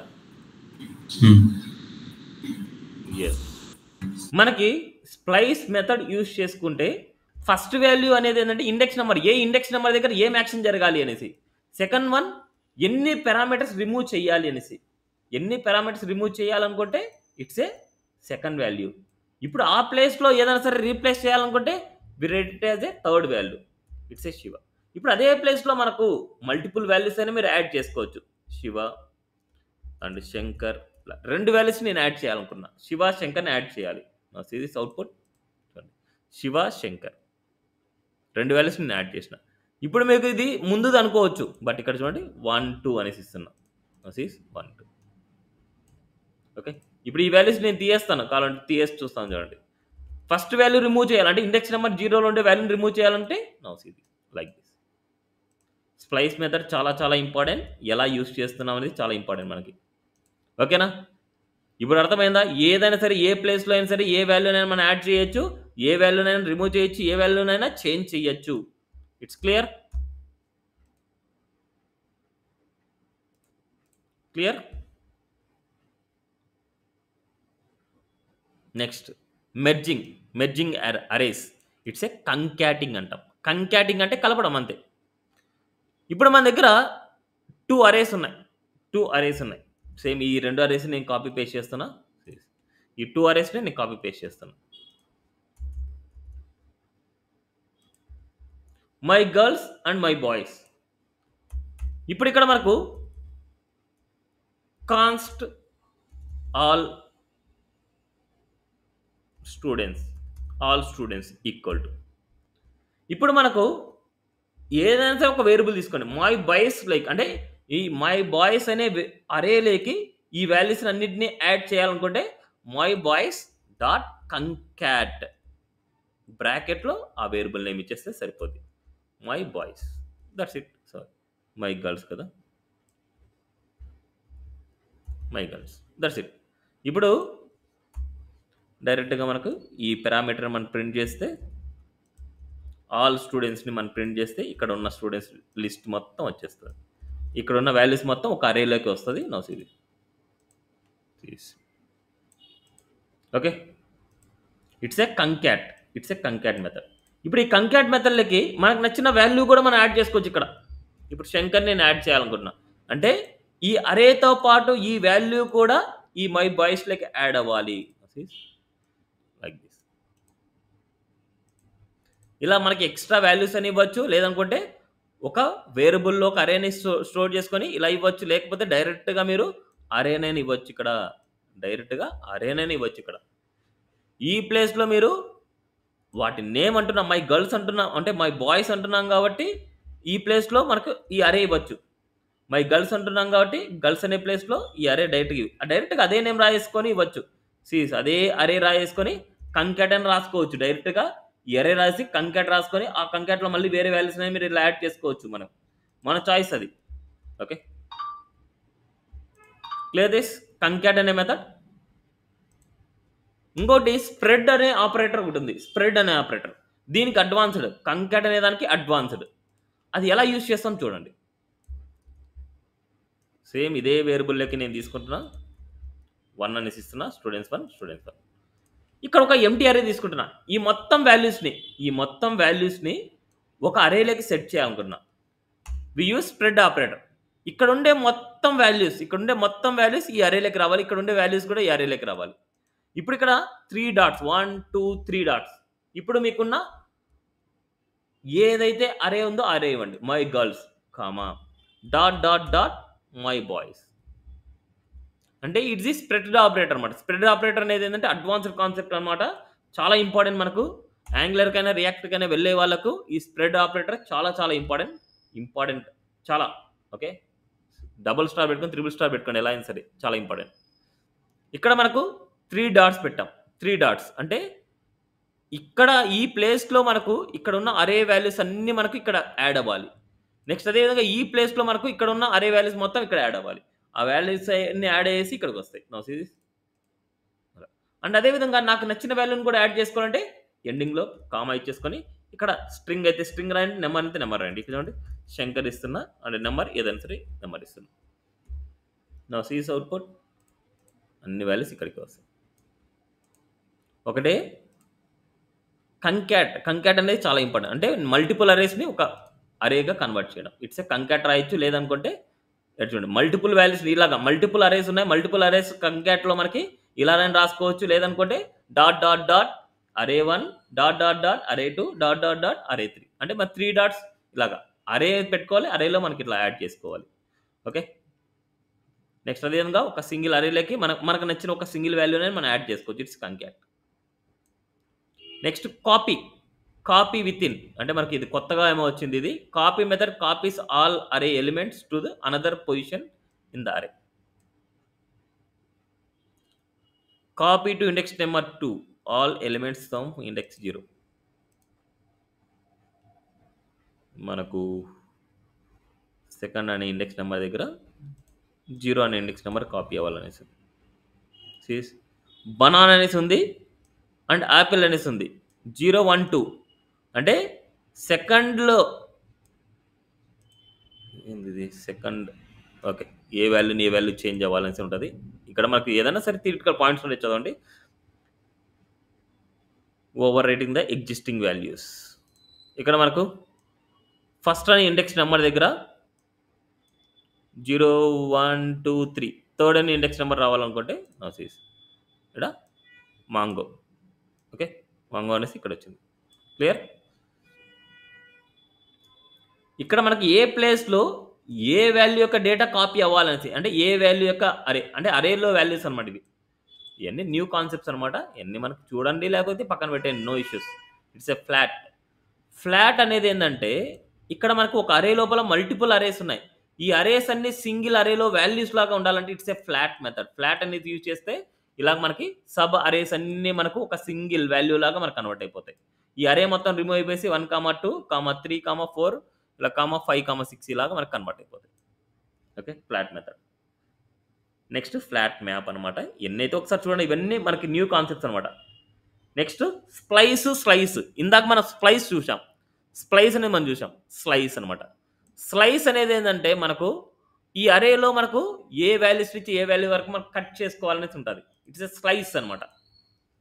ఎస్ మనకి స్ప్లైస్ మెథడ్ యూస్ చేసుకుంటే ఫస్ట్ వాల్యూ అనేది ఏంటంటే ఇండెక్స్ నెంబర్ ఏ ఇండెక్స్ నెంబర్ దగ్గర ఏం యాక్షన్ జరగాలి అనేసి సెకండ్ వన్ ఎన్ని పారామీటర్స్ రిమూవ్ చేయాలి అనేసి ఎన్ని పారామీటర్స్ రిమూవ్ చేయాలనుకుంటే ఇట్స్ ఏ సెకండ్ వాల్యూ ఇప్పుడు ఆ ప్లేస్లో ఏదైనా సరే రీప్లేస్ చేయాలనుకుంటే we write as a third value it's a Shiva ఇప్పుడు అదే ప్లేస్లో మనకు మల్టిపుల్ వాల్యూస్ అయినా మీరు యాడ్ చేసుకోవచ్చు శివ అండ్ శంకర్ ఇలా రెండు వాల్యూస్ నేను యాడ్ చేయాలనుకున్నా శివ శంకర్ని యాడ్ చేయాలి నా సిరీస్ అవుట్పుట్ చూడండి శివ శంకర్ రెండు వాల్యూస్ నేను యాడ్ చేసిన ఇప్పుడు మీకు ఇది ముందుది అనుకోవచ్చు బట్ ఇక్కడ చూడండి వన్ టూ అనేసి ఇస్తున్నా నా సిరీస్ వన్ టూ ఓకే ఇప్పుడు ఈ వాల్యూస్ నేను తీయేస్తాను కావాలంటే తీయేసి చూస్తాను చూడండి ఫస్ట్ వాల్యూ రిమూవ్ చేయాలంటే ఇండెక్స్ నెంబర్ జీరోలో ఉండే వాల్యూని రిమూవ్ చేయాలంటే నౌస్ ఇది లైక్ దిస్ స్ప్లైస్ మెథడ్ చాలా చాలా ఇంపార్టెంట్ ఎలా యూస్ చేస్తున్నాం అనేది చాలా ఇంపార్టెంట్ మనకి ఓకేనా ఇప్పుడు అర్థమైందా ఏదైనా సరే ఏ ప్లేస్లో అయినా సరే ఏ వాల్యూనైనా మనం యాడ్ చేయొచ్చు ఏ వాల్యూనైనా రిమూవ్ చేయొచ్చు ఏ వాల్యూనైనా చేంజ్ చేయొచ్చు it's clear clear next merging merging arrays it's a concatenating అంటాం కంక్యాటింగ్ అంటే కలపడం అంతే ఇప్పుడు మన దగ్గర టూ అరేస్ ఉన్నాయి టూ అరేస్ ఉన్నాయి సేమ్ ఈ రెండు అరేస్ నేను కాపీ పేస్ట్ చేస్తున్నా ఈ టూ అరేస్ని నేను కాపీ పేస్ట్ చేస్తున్నా my girls and my boys ఇప్పుడు ఇక్కడ మనకు const all students all students equal to ఇప్పుడు మనకు ఏదైనా సరే ఒక వేరియబుల్ తీసుకోండి మై బాయ్స్ లైక్ అంటే ఈ మై బాయ్స్ అనే అరేలేకి ఈ వాల్యూస్ అన్నింటినీ యాడ్ చేయాలనుకుంటే మై బాయ్స్ డాట్ కంక్యాట్ బ్రాకెట్లో ఆ వేరియబుల్ నేమ్ ఇచ్చేస్తే సరిపోద్ది my boys that's it sorry my girls కదా మై గర్ల్స్ దట్స్ ఇట్ ఇప్పుడు డైరెక్ట్గా మనకు ఈ పారామీటర్ మనం ప్రింట్ చేస్తే ఆల్ స్టూడెంట్స్ని మనం ప్రింట్ చేస్తే ఇక్కడ ఉన్న స్టూడెంట్స్ లిస్ట్ మొత్తం వచ్చేస్తుంది ఇక్కడ ఉన్న వాల్యూస్ మొత్తం ఒక అరేలోకి వస్తుంది నౌస్ ఇది తీసి okay it's a concat it's a concat method ఇప్పుడు ఈ కంక్యాట్ మెథడ్లకి మనకు నచ్చిన వాల్యూ కూడా మనం యాడ్ చేసుకోవచ్చు ఇక్కడ ఇప్పుడు శంకర్ నేను యాడ్ చేయాలనుకుంటున్నా అంటే ఈ అరేతో పాటు ఈ వాల్యూ కూడా ఈ మై బాయ్స్లోకి యాడ్ అవ్వాలి లైక్ దిస్ ఇలా మనకి ఎక్స్ట్రా వాల్యూస్ అని ఇవ్వచ్చు లేదనుకుంటే ఒక వేరియబుల్లో ఒక అరేని స్టోర్ చేసుకొని ఇలా ఇవ్వచ్చు లేకపోతే డైరెక్ట్గా మీరు అరేనని ఇవ్వచ్చు ఇక్కడ డైరెక్ట్గా అరేనని ఇవ్వచ్చు ఇక్కడ ఈ ప్లేస్లో మీరు వాటి నేమ్ అంటున్నాం మై గర్ల్స్ అంటున్నాం అంటే మై బాయ్స్ అంటున్నాం కాబట్టి ఈ ప్లేస్లో మనకు ఈ అరే ఇవ్వచ్చు మై గర్ల్స్ అంటున్నాం కాబట్టి గర్ల్స్ అనే ప్లేస్లో ఈ అరే డైరెక్ట్గా డైరెక్ట్గా అదే నేమ్ రాయేసుకొని ఇవ్వచ్చు సీస్ అదే అరే రాయేసుకొని కంకెట్ అని రాసుకోవచ్చు డైరెక్ట్గా ఈ అరే రాసి కంకెట్ రాసుకొని ఆ కంకెట్లో మళ్ళీ వేరే వాల్యూస్ అనేవి మీరు ఇలా యాడ్ చేసుకోవచ్చు మనం మన చాయిస్ అది ఓకే క్లియర్ దిస్ కంకెట్ అనే మెథడ్ ఇంకోటి స్ప్రెడ్ అనే ఆపరేటర్ ఒకటి ఉంది స్ప్రెడ్ అనే ఆపరేటర్ దీనికి అడ్వాన్స్డ్ కంకెట్ అనే దానికి అడ్వాన్స్డ్ అది ఎలా యూజ్ చేస్తాం చూడండి సేమ్ ఇదే వేరియబుల్లోకి నేను తీసుకుంటున్నా వన్ అనేసి ఇస్తున్నా స్టూడెంట్స్ వన్ స్టూడెంట్స్ వన్ ఇక్కడ ఒక ఎంటీ అరే తీసుకుంటున్నా ఈ మొత్తం వాల్యూస్ని ఈ మొత్తం వాల్యూస్ని ఒక అరేలోకి సెట్ చేయాలనుకున్నా వి యూస్ స్ప్రెడ్ ఆపరేటర్ ఇక్కడ ఉండే మొత్తం వాల్యూస్ ఇక్కడ ఉండే మొత్తం వాల్యూస్ ఈ అరేలోకి రావాలి ఇక్కడ ఉండే వాల్యూస్ కూడా ఈ అరేలోకి రావాలి ఇప్పుడు ఇక్కడ three dots one two three dots ఇప్పుడు మీకున్న ఏదైతే అరే ఉందో అరే ఇవ్వండి my girls comma dot dot dot my boys అంటే ఇట్స్ ఈ స్ప్రెడ్ ఆపరేటర్ అనమాట స్ప్రెడ్ ఆపరేటర్ అనేది ఏంటంటే అడ్వాన్స్డ్ కాన్సెప్ట్ అనమాట చాలా ఇంపార్టెంట్ మనకు యాంగులర్కైనా రియాక్టర్కైనా వెళ్ళే వాళ్ళకు ఈ స్ప్రెడ్ ఆపరేటర్ చాలా చాలా ఇంపార్టెంట్ ఇంపార్టెంట్ చాలా ఓకే డబుల్ స్టార్ పెట్టుకొని త్రిబుల్ స్టార్ పెట్టుకోండి ఎలా అయినా సరే చాలా ఇంపార్టెంట్ ఇక్కడ మనకు త్రీ డాట్స్ పెట్టాం త్రీ డాట్స్ అంటే ఇక్కడ ఈ ప్లేస్లో మనకు ఇక్కడ ఉన్న అరే వాల్యూస్ అన్నీ మనకు ఇక్కడ యాడ్ అవ్వాలి నెక్స్ట్ అదేవిధంగా ఈ ప్లేస్లో మనకు ఇక్కడ ఉన్న అరే వాల్యూస్ మొత్తం ఇక్కడ యాడ్ అవ్వాలి ఆ వాల్యూస్ అన్ని యాడ్ అయ్యేసి ఇక్కడికి వస్తాయి నో సీరీస్ అండ్ అదేవిధంగా నాకు నచ్చిన వాల్యూని కూడా యాడ్ చేసుకోవాలంటే ఎండింగ్లో కామా ఇచ్చేసుకొని ఇక్కడ స్ట్రింగ్ అయితే స్ట్రింగ్ రాయండి నెంబర్ అయితే నెంబర్ రాయండి ఇక్కడ చూడండి శంకర్ ఇస్తున్నా అంటే నెంబర్ ఏదైనా సరే నెంబర్ ఇస్తున్నా నా సీస్ అవుట్పుట్ అన్ని వాల్యూస్ ఇక్కడికి వస్తాయి ఒకటే కంక్యాట్ కంక్యాట్ అనేది చాలా ఇంపార్టెంట్ అంటే మల్టిపుల్ అరేస్ని ఒక అరేగా కన్వర్ట్ చేయడం ఇట్స్ ఏ కంక్యాట్ రాయొచ్చు లేదనుకుంటే ఎటు చూడండి మల్టిపుల్ వాల్యూస్ ఇలాగా మల్టిపుల్ అరేస్ ఉన్నాయి మల్టిపుల్ అరేస్ కంక్యాట్లో మనకి ఇలానే రాసుకోవచ్చు లేదనుకుంటే dot dot dot array one dot dot dot array two dot dot dot array three అంటే మన త్రీ డాట్స్ ఇలాగా అరే పెట్టుకోవాలి అరేలో మనకి ఇట్లా యాడ్ చేసుకోవాలి ఓకే నెక్స్ట్ అదేవిధంగా ఒక సింగిల్ అరేలోకి మనకు మనకు నచ్చిన ఒక సింగిల్ వాల్యూ అనేది మనం యాడ్ చేసుకోవచ్చు it's concat next copy copy with in అంటే మనకి ఇది కొత్తగా ఏమో వచ్చింది ఇది copy method copies all array elements to the another position in the array copy to index number two all elements from index zero మనకు second అనే index number దగ్గర జీరో అనే ఇండెక్స్ నెంబర్ కాపీ అవ్వాలనేసి సీస్ బనాన్ అనేసి ఉంది and Apple అనేసి ఉంది జీరో వన్ టూ అంటే సెకండ్లో ఏంది ఇది సెకండ్ ఓకే ఏ వాల్యూని ఏ వాల్యూ చేంజ్ అవ్వాలనేసి ఉంటుంది ఇక్కడ మనకు ఏదైనా సరే థిరిటికల్ పాయింట్స్ ఉండే చదవండి overwriting the existing values ఇక్కడ మనకు ఫస్ట్ అని ఇండెక్స్ నెంబర్ దగ్గర zero one two three third అని ఇండెక్స్ నెంబర్ రావాలనుకుంటే సీస్ ఇక్కడ మాంగో ఓకే మాంగో అనేసి ఇక్కడ వచ్చింది క్లియర్ ఇక్కడ మనకి ఏ ప్లేస్లో ఏ వాల్యూ యొక్క డేటా కాపీ అవ్వాలనేసి అంటే ఏ వాల్యూ యొక్క అరే అంటే అరేలో వాల్యూస్ అనమాట ఇవి ఇవన్నీ న్యూ కాన్సెప్ట్స్ అనమాట ఇవన్నీ మనకు చూడండి లేకపోతే పక్కన పెట్టండి no issues it's a flat flat అనేది ఏంటంటే ఇక్కడ మనకు ఒక అరే లోపల మల్టిపుల్ అరేస్ ఉన్నాయి ఈ అరేస్ అన్ని సింగిల్ అరేలో వాల్యూస్ లాగా ఉండాలంటే it's a flat method flat అనేది యూజ్ చేస్తే ఇలా మనకి సబ్ అరేస్ అన్ని మనకు ఒక సింగిల్ వాల్యూ లాగా మనకు కన్వర్ట్ అయిపోతాయి ఈ అరే మొత్తం రిమూవ్ అయిపోయి one comma two comma three comma four ఇలా కామా ఫైవ్ కామా సిక్స్ ఇలాగా మనకు కన్వర్ట్ అయిపోతాయి okay flat method next flat map అనమాట ఎన్నైతే ఒకసారి చూడండి ఇవన్నీ మనకి న్యూ కాన్సెప్ట్స్ అనమాట నెక్స్ట్ స్ప్లైస్ స్లైస్ ఇందాక మనం స్ప్లైస్ చూసాం స్ప్లైస్ అనేది మనం చూసాం స్లైస్ అనమాట స్లైస్ అనేది ఏంటంటే మనకు ఈ అరేలో మనకు ఏ వాల్యూస్ నుంచి ఏ వాల్యూ వరకు మనకు కట్ చేసుకోవాలనేసి ఉంటుంది ఇట్స్ ఎ స్లైస్ అనమాట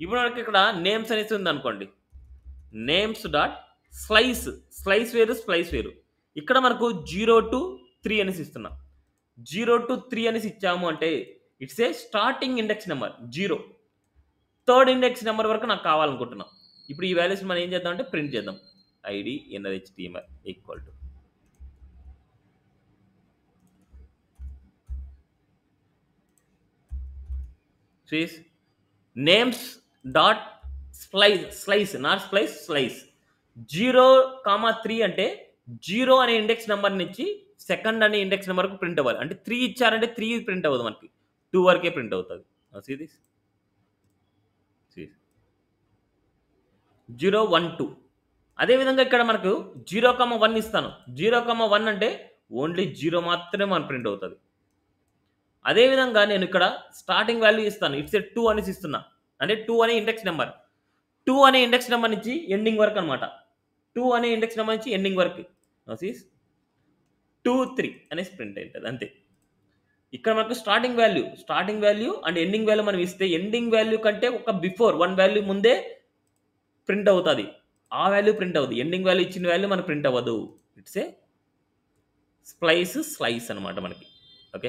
ఇప్పుడు మనకి ఇక్కడ నేమ్స్ అనేసి ఉంది అనుకోండి నేమ్స్ డాట్ స్లైస్ స్లైస్ వేరు స్లైస్ వేరు ఇక్కడ మనకు జీరో టు త్రీ అనేసి ఇస్తున్నాం జీరో టు త్రీ అనేసి ఇచ్చాము అంటే it's a starting index number zero third index number వరకు నాకు కావాలనుకుంటున్నాం ఇప్పుడు ఈ వాల్యూస్ మనం ఏం చేద్దాం అంటే ప్రింట్ చేద్దాం ఐడి ఎన్ఆర్హెచ్టిఎంఎల్ ఈక్వల్ టు సీస్ names dot slice slice not slice slice zero comma three అంటే జీరో అనే ఇండెక్స్ నెంబర్ నుంచి సెకండ్ అనే ఇండెక్స్ నెంబర్కు ప్రింట్ అవ్వాలి అంటే త్రీ ఇచ్చారంటే త్రీ ప్రింట్ అవ్వదు మనకి టూ వరకే ప్రింట్ అవుతుంది see this zero one two అదేవిధంగా ఇక్కడ మనకు జీరో కమ్మ వన్ ఇస్తాను జీరో కమ్మ వన్ అంటే ఓన్లీ జీరో మాత్రమే మన ప్రింట్ అవుతుంది అదేవిధంగా నేను ఇక్కడ స్టార్టింగ్ వాల్యూ ఇస్తాను ఇట్స్ ఏ టూ అనేసి ఇస్తున్నా అంటే టూ అనే ఇండెక్స్ నెంబర్ టూ అనే ఇండెక్స్ నెంబర్ నుంచి ఎండింగ్ వరకు అనమాట టూ అనే ఇండెక్స్ నెంబర్ నుంచి ఎండింగ్ వరకు సీస్ టూ త్రీ అనేసి ప్రింట్ అవుతుంది అంతే ఇక్కడ మనకు starting value starting value and ending value మనం ఇస్తే ఎండింగ్ వాల్యూ కంటే ఒక బిఫోర్ వన్ వాల్యూ ముందే ప్రింట్ అవుతుంది ఆ వాల్యూ ప్రింట్ అవుతుంది ఎండింగ్ వాల్యూ ఇచ్చిన వాల్యూ మనకు ప్రింట్ అవ్వదు ఇట్స్ ఏ స్ప్లైస్ స్లైస్ అనమాట మనకి ఓకే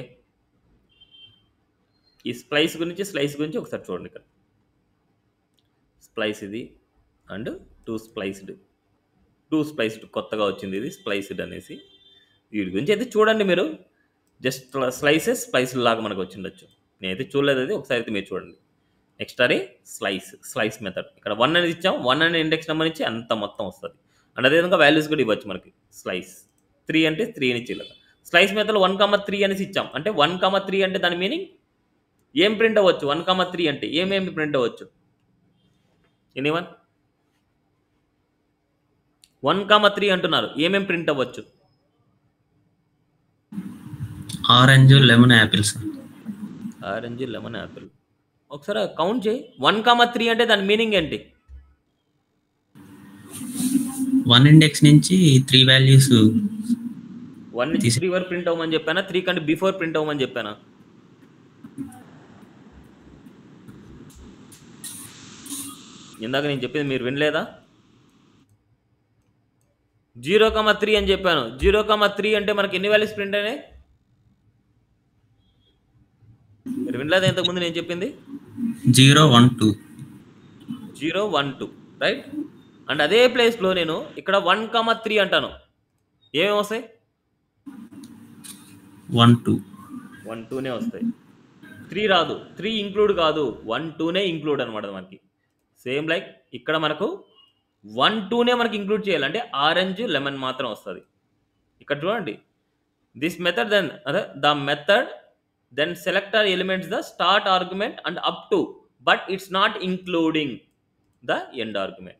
ఈ స్ప్లైస్ గురించి స్లైస్ గురించి ఒకసారి చూడండి ఇక్కడ స్ప్లైస్ ఇది and to spliced to spliced కొత్తగా వచ్చింది ఇది స్ప్లైస్డ్ అనేసి వీటి గురించి అయితే చూడండి మీరు జస్ట్ స్లైసెస్ స్ప్లైస్ లాగా మనకు వచ్చిండొచ్చు నేనైతే చూడలేదు అది ఒకసారి అయితే మీరు చూడండి next array slice slice method ఇక్కడ వన్ అనేది ఇచ్చాం వన్ అనే ఇండెక్స్ నెంబర్ నుంచి అంత మొత్తం వస్తుంది అండ్ అదేవిధంగా వాల్యూస్ కూడా ఇవ్వచ్చు మనకి స్లైస్ త్రీ అంటే త్రీ నుంచి ఇలా slice method one comma three అనేసి ఇచ్చాం అంటే వన్ కామ త్రీ అంటే దాని మీనింగ్ ఏం ప్రింట్ అవ్వచ్చు వన్ కామ త్రీ అంటే ఏమేమి ప్రింట్ అవ్వచ్చు anyone one comma three అంటున్నారు ఏమేం ప్రింట్ అవ్వచ్చు orange lemon apple sir orange lemon apple ఒకసారి కౌంట్ చేయి వన్ కామ త్రీ అంటే దాని మీనింగ్ ఏంటి వన్ ఇండెక్స్ నుంచి త్రీ వాల్యూస్ వన్ నుంచి తీసి- త్రీ వరకు ప్రింట్ అవ్వమని చెప్పానా త్రీ కంటే బిఫోర్ ప్రింట్ అవ్వమని చెప్పానా ఇందాక నేను చెప్పింది మీరు వినలేదా జీరో కమా త్రీ అని చెప్పాను జీరో కమా త్రీ అంటే మనకి ఎన్ని వాల్యూస్ ప్రింట్ అయినాయి మీరు వినలేదా ఇంతకుముందు నేను చెప్పింది zero one two zero one two right and అదే ప్లేస్లో నేను ఇక్కడ వన్ కామా త్రీ అంటాను ఏమేమి వస్తాయి వన్ టూ వన్ టూనే వస్తాయి త్రీ రాదు త్రీ ఇంక్లూడ్ కాదు వన్ టూనే ఇంక్లూడ్ అనమాట మనకి సేమ్ లైక్ ఇక్కడ మనకు వన్ టూనే మనకి ఇంక్లూడ్ చేయాలి అంటే ఆరెంజ్ లెమన్ మాత్రం వస్తుంది ఇక్కడ చూడండి దిస్ మెథడ్ దెన్ అదే the method then select or elements the start argument and up to but it's not including the end argument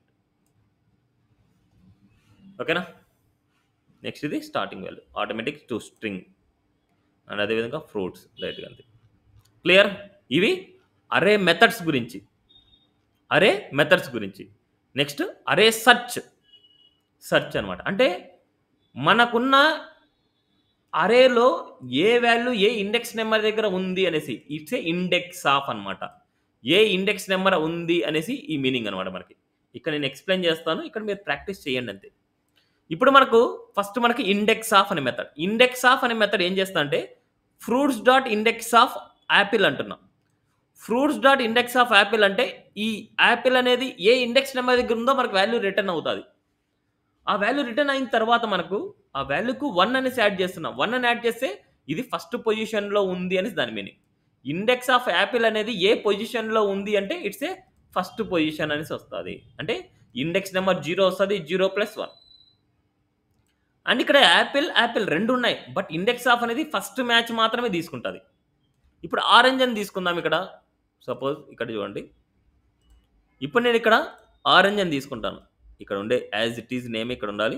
ఓకేనా నెక్స్ట్ ఇది starting value automatic to string and అదేవిధంగా fruits లైట్గా అంతే క్లియర్ ఇవి అరే methods గురించి అరే మెథడ్స్ గురించి నెక్స్ట్ అరే సర్చ్ సర్చ్ అనమాట అంటే మనకున్న అరేలో ఏ వాల్యూ ఏ ఇండెక్స్ నెంబర్ దగ్గర ఉంది అనేసి ఇట్స్ ఏ ఇండెక్స్ ఆఫ్ అనమాట ఏ ఇండెక్స్ నెంబర్ ఉంది అనేసి ఈ మీనింగ్ అనమాట మనకి ఇక్కడ నేను ఎక్స్ప్లెయిన్ చేస్తాను ఇక్కడ మీరు ప్రాక్టీస్ చేయండి అంతే ఇప్పుడు మనకు ఫస్ట్ మనకి ఇండెక్స్ ఆఫ్ అనే మెథడ్ ఇండెక్స్ ఆఫ్ అనే మెథడ్ ఏం చేస్తా అంటే fruits dot index of apple అంటున్నాం fruits dot index of apple అంటే ఈ యాపిల్ అనేది ఏ ఇండెక్స్ నెంబర్ దగ్గర ఉందో మనకు వాల్యూ రిటర్న్ అవుతుంది ఆ వాల్యూ రిటర్న్ అయిన తర్వాత మనకు ఆ వాల్యూకు వన్ అనేసి యాడ్ చేస్తున్నాం వన్ అని యాడ్ చేస్తే ఇది ఫస్ట్ పొజిషన్లో ఉంది అనేసి దాని మీనింగ్ ఇండెక్స్ ఆఫ్ యాపిల్ అనేది ఏ పొజిషన్లో ఉంది అంటే ఇట్స్ ఏ ఫస్ట్ పొజిషన్ అనేసి వస్తుంది అంటే ఇండెక్స్ నెంబర్ జీరో వస్తుంది జీరో ప్లస్ వన్ అండ్ ఇక్కడ యాపిల్ యాపిల్ రెండు ఉన్నాయి బట్ ఇండెక్స్ ఆఫ్ అనేది ఫస్ట్ మ్యాచ్ మాత్రమే తీసుకుంటుంది ఇప్పుడు ఆరెంజ్ అని తీసుకుందాం ఇక్కడ సపోజ్ ఇక్కడ చూడండి ఇప్పుడు నేను ఇక్కడ ఆరెంజ్ అని తీసుకుంటాను ఇక్కడ ఉండే యాజ్ ఇట్ ఈజ్ నేమ్ ఇక్కడ ఉండాలి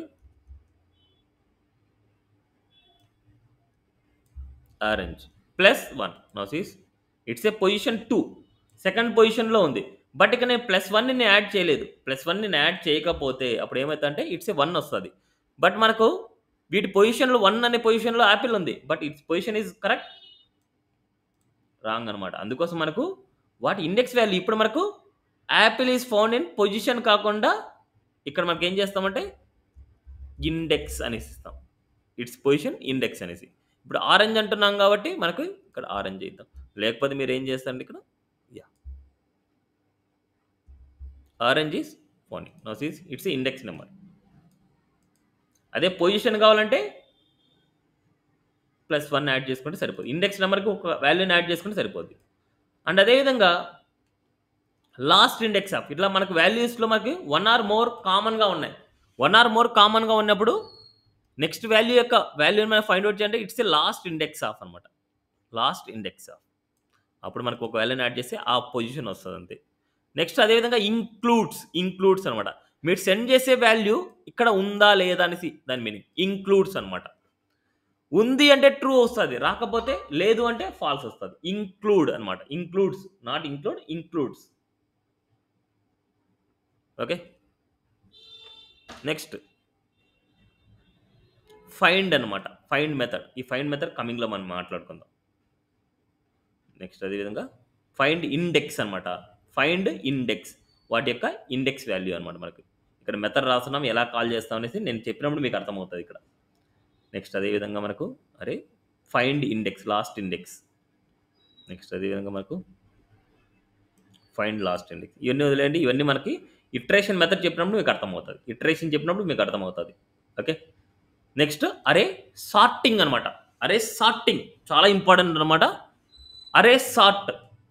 ఆరెంజ్ ప్లస్ వన్ నోసీస్ it's a position two second పొజిషన్లో ఉంది బట్ ఇక నేను ప్లస్ వన్ని నేను యాడ్ చేయలేదు ప్లస్ వన్ నేను యాడ్ చేయకపోతే అప్పుడు ఏమవుతుందంటే ఇట్స్ ఏ వన్ వస్తుంది బట్ మనకు వీటి పొజిషన్లో వన్ అనే పొజిషన్లో యాపిల్ ఉంది but it's position is correct wrong అనమాట అందుకోసం మనకు వాటి ఇండెక్స్ వాల్యూ ఇప్పుడు మనకు apple is found in position కాకుండా ఇక్కడ మనకి ఏం చేస్తామంటే ఇండెక్స్ అనేసి ఇస్తాం ఇట్స్ పొజిషన్ ఇండెక్స్ అనేసి ఇప్పుడు ఆరెంజ్ అంటున్నాం కాబట్టి మనకు ఇక్కడ ఆరెంజ్ ఇద్దాం లేకపోతే మీరు ఏం చేస్తారండి ఇక్కడ yeah orange is phone nose is its index number అదే పొజిషన్ కావాలంటే ప్లస్ వన్ యాడ్ చేసుకుంటే సరిపోతుంది ఇండెక్స్ నెంబర్కి ఒక వాల్యూని యాడ్ చేసుకుంటే సరిపోద్ది అండ్ అదేవిధంగా లాస్ట్ ఇండెక్స్ ఆఫ్ ఇట్లా మనకు వాల్యూస్లో మనకి వన్ ఆర్ మోర్ కామన్గా ఉన్నాయి వన్ ఆర్ మోర్ కామన్గా ఉన్నప్పుడు నెక్స్ట్ వాల్యూ యొక్క వాల్యూని మనం ఫైండ్ అవుట్ చేయాలంటే it's a last index of అనమాట లాస్ట్ ఇండెక్స్ ఆఫ్ అప్పుడు మనకు ఒక వాల్యూని యాడ్ చేస్తే ఆ పొజిషన్ వస్తుంది అంతే నెక్స్ట్ అదేవిధంగా ఇంక్లూడ్స్ ఇంక్లూడ్స్ అనమాట మీరు సెండ్ చేసే వాల్యూ ఇక్కడ ఉందా లేదా అనేసి దాని మీనింగ్ ఇంక్లూడ్స్ అనమాట ఉంది అంటే ట్రూ వస్తుంది రాకపోతే లేదు అంటే ఫాల్స్ వస్తుంది ఇంక్లూడ్ అనమాట includes not include includes okay next find అనమాట ఫైండ్ మెథడ్ ఈ ఫైండ్ మెథడ్ కమింగ్లో మనం మాట్లాడుకుందాం నెక్స్ట్ అదేవిధంగా ఫైండ్ ఇండెక్స్ అనమాట ఫైండ్ ఇండెక్స్ వాటి యొక్క ఇండెక్స్ వాల్యూ అనమాట మనకి ఇక్కడ మెథడ్ రాస్తున్నాం ఎలా కాల్ చేస్తాం అనేసి నేను చెప్పినప్పుడు మీకు అర్థమవుతుంది ఇక్కడ నెక్స్ట్ అదేవిధంగా మనకు array find index last index next అదేవిధంగా మనకు ఫైండ్ లాస్ట్ ఇండెక్స్ ఇవన్నీ వదిలేయండి ఇవన్నీ మనకి ఇట్రేషన్ మెథడ్ చెప్పినప్పుడు మీకు అర్థమవుతుంది ఇట్రేషన్ చెప్పినప్పుడు మీకు అర్థమవుతుంది ఓకే నెక్స్ట్ అరే సార్టింగ్ అనమాట అరే సార్టింగ్ చాలా ఇంపార్టెంట్ అనమాట array sort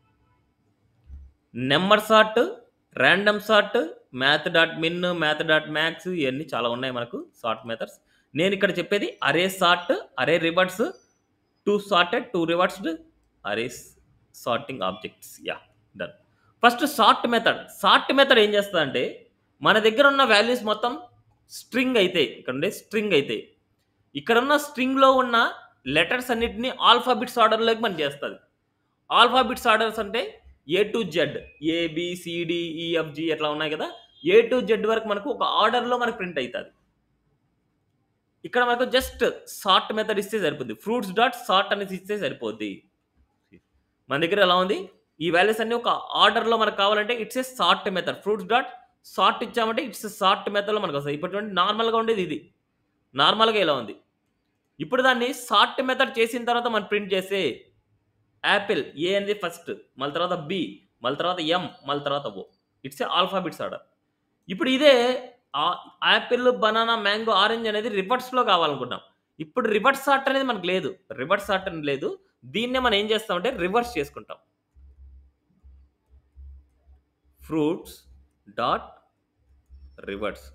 number sort random sort math dot min math dot max ఇవన్నీ చాలా ఉన్నాయి మనకు సార్ట్ మెథడ్స్ నేను ఇక్కడ చెప్పేది అరే సార్ట్ అరే రివర్డ్స్ to sorted to reversed array sorting objects yeah done first sort method sort method ఏం చేస్తుందంటే మన దగ్గర ఉన్న వాల్యూస్ మొత్తం స్ట్రింగ్ అయితే ఇక్కడ ఉండే స్ట్రింగ్ అయితే ఇక్కడ ఉన్న స్ట్రింగ్లో ఉన్న లెటర్స్ అన్నిటిని ఆల్ఫాబిట్స్ ఆర్డర్లోకి మనం చేస్తుంది ఆల్ఫాబిట్స్ ఆర్డర్స్ అంటే ఏ టు జెడ్ ఏబిసిడిఈఎఫ్జి ఎట్లా ఉన్నాయి కదా ఏ టు జెడ్ వరకు మనకు ఒక ఆర్డర్లో మనకు ప్రింట్ అవుతుంది ఇక్కడ మనకు జస్ట్ సార్ట్ మెథడ్ ఇస్తే సరిపోద్ది ఫ్రూట్స్ డాట్ సార్ట్ అనేసి ఇస్తే సరిపోద్ది మన దగ్గర ఎలా ఉంది ఈ వాల్యూస్ అన్ని ఒక ఆర్డర్లో మనకు కావాలంటే it's a sort method fruits dot sort ఇచ్చామంటే ఇట్స్ సార్ట్ మెథడ్లో మనకు వస్తుంది ఇప్పుడు నార్మల్గా ఉండేది ఇది నార్మల్గా ఇలా ఉంది ఇప్పుడు దాన్ని సార్ట్ మెథడ్ చేసిన తర్వాత మనం ప్రింట్ చేస్తే యాపిల్ ఏ అనేది ఫస్ట్ మళ్ళీ తర్వాత బి మళ్ళీ తర్వాత ఎం మళ్ళీ తర్వాత O it's a alphabets order ఇప్పుడు ఇదే యాపిల్ బనానా మ్యాంగో ఆరెంజ్ అనేది రివర్స్లో కావాలనుకుంటాం ఇప్పుడు రివర్స్ సార్ట్ అనేది మనకు లేదు రివర్స్ సార్ట్ అనేది లేదు దీన్నే మనం ఏం చేస్తామంటే రివర్స్ చేసుకుంటాం fruits dot reverse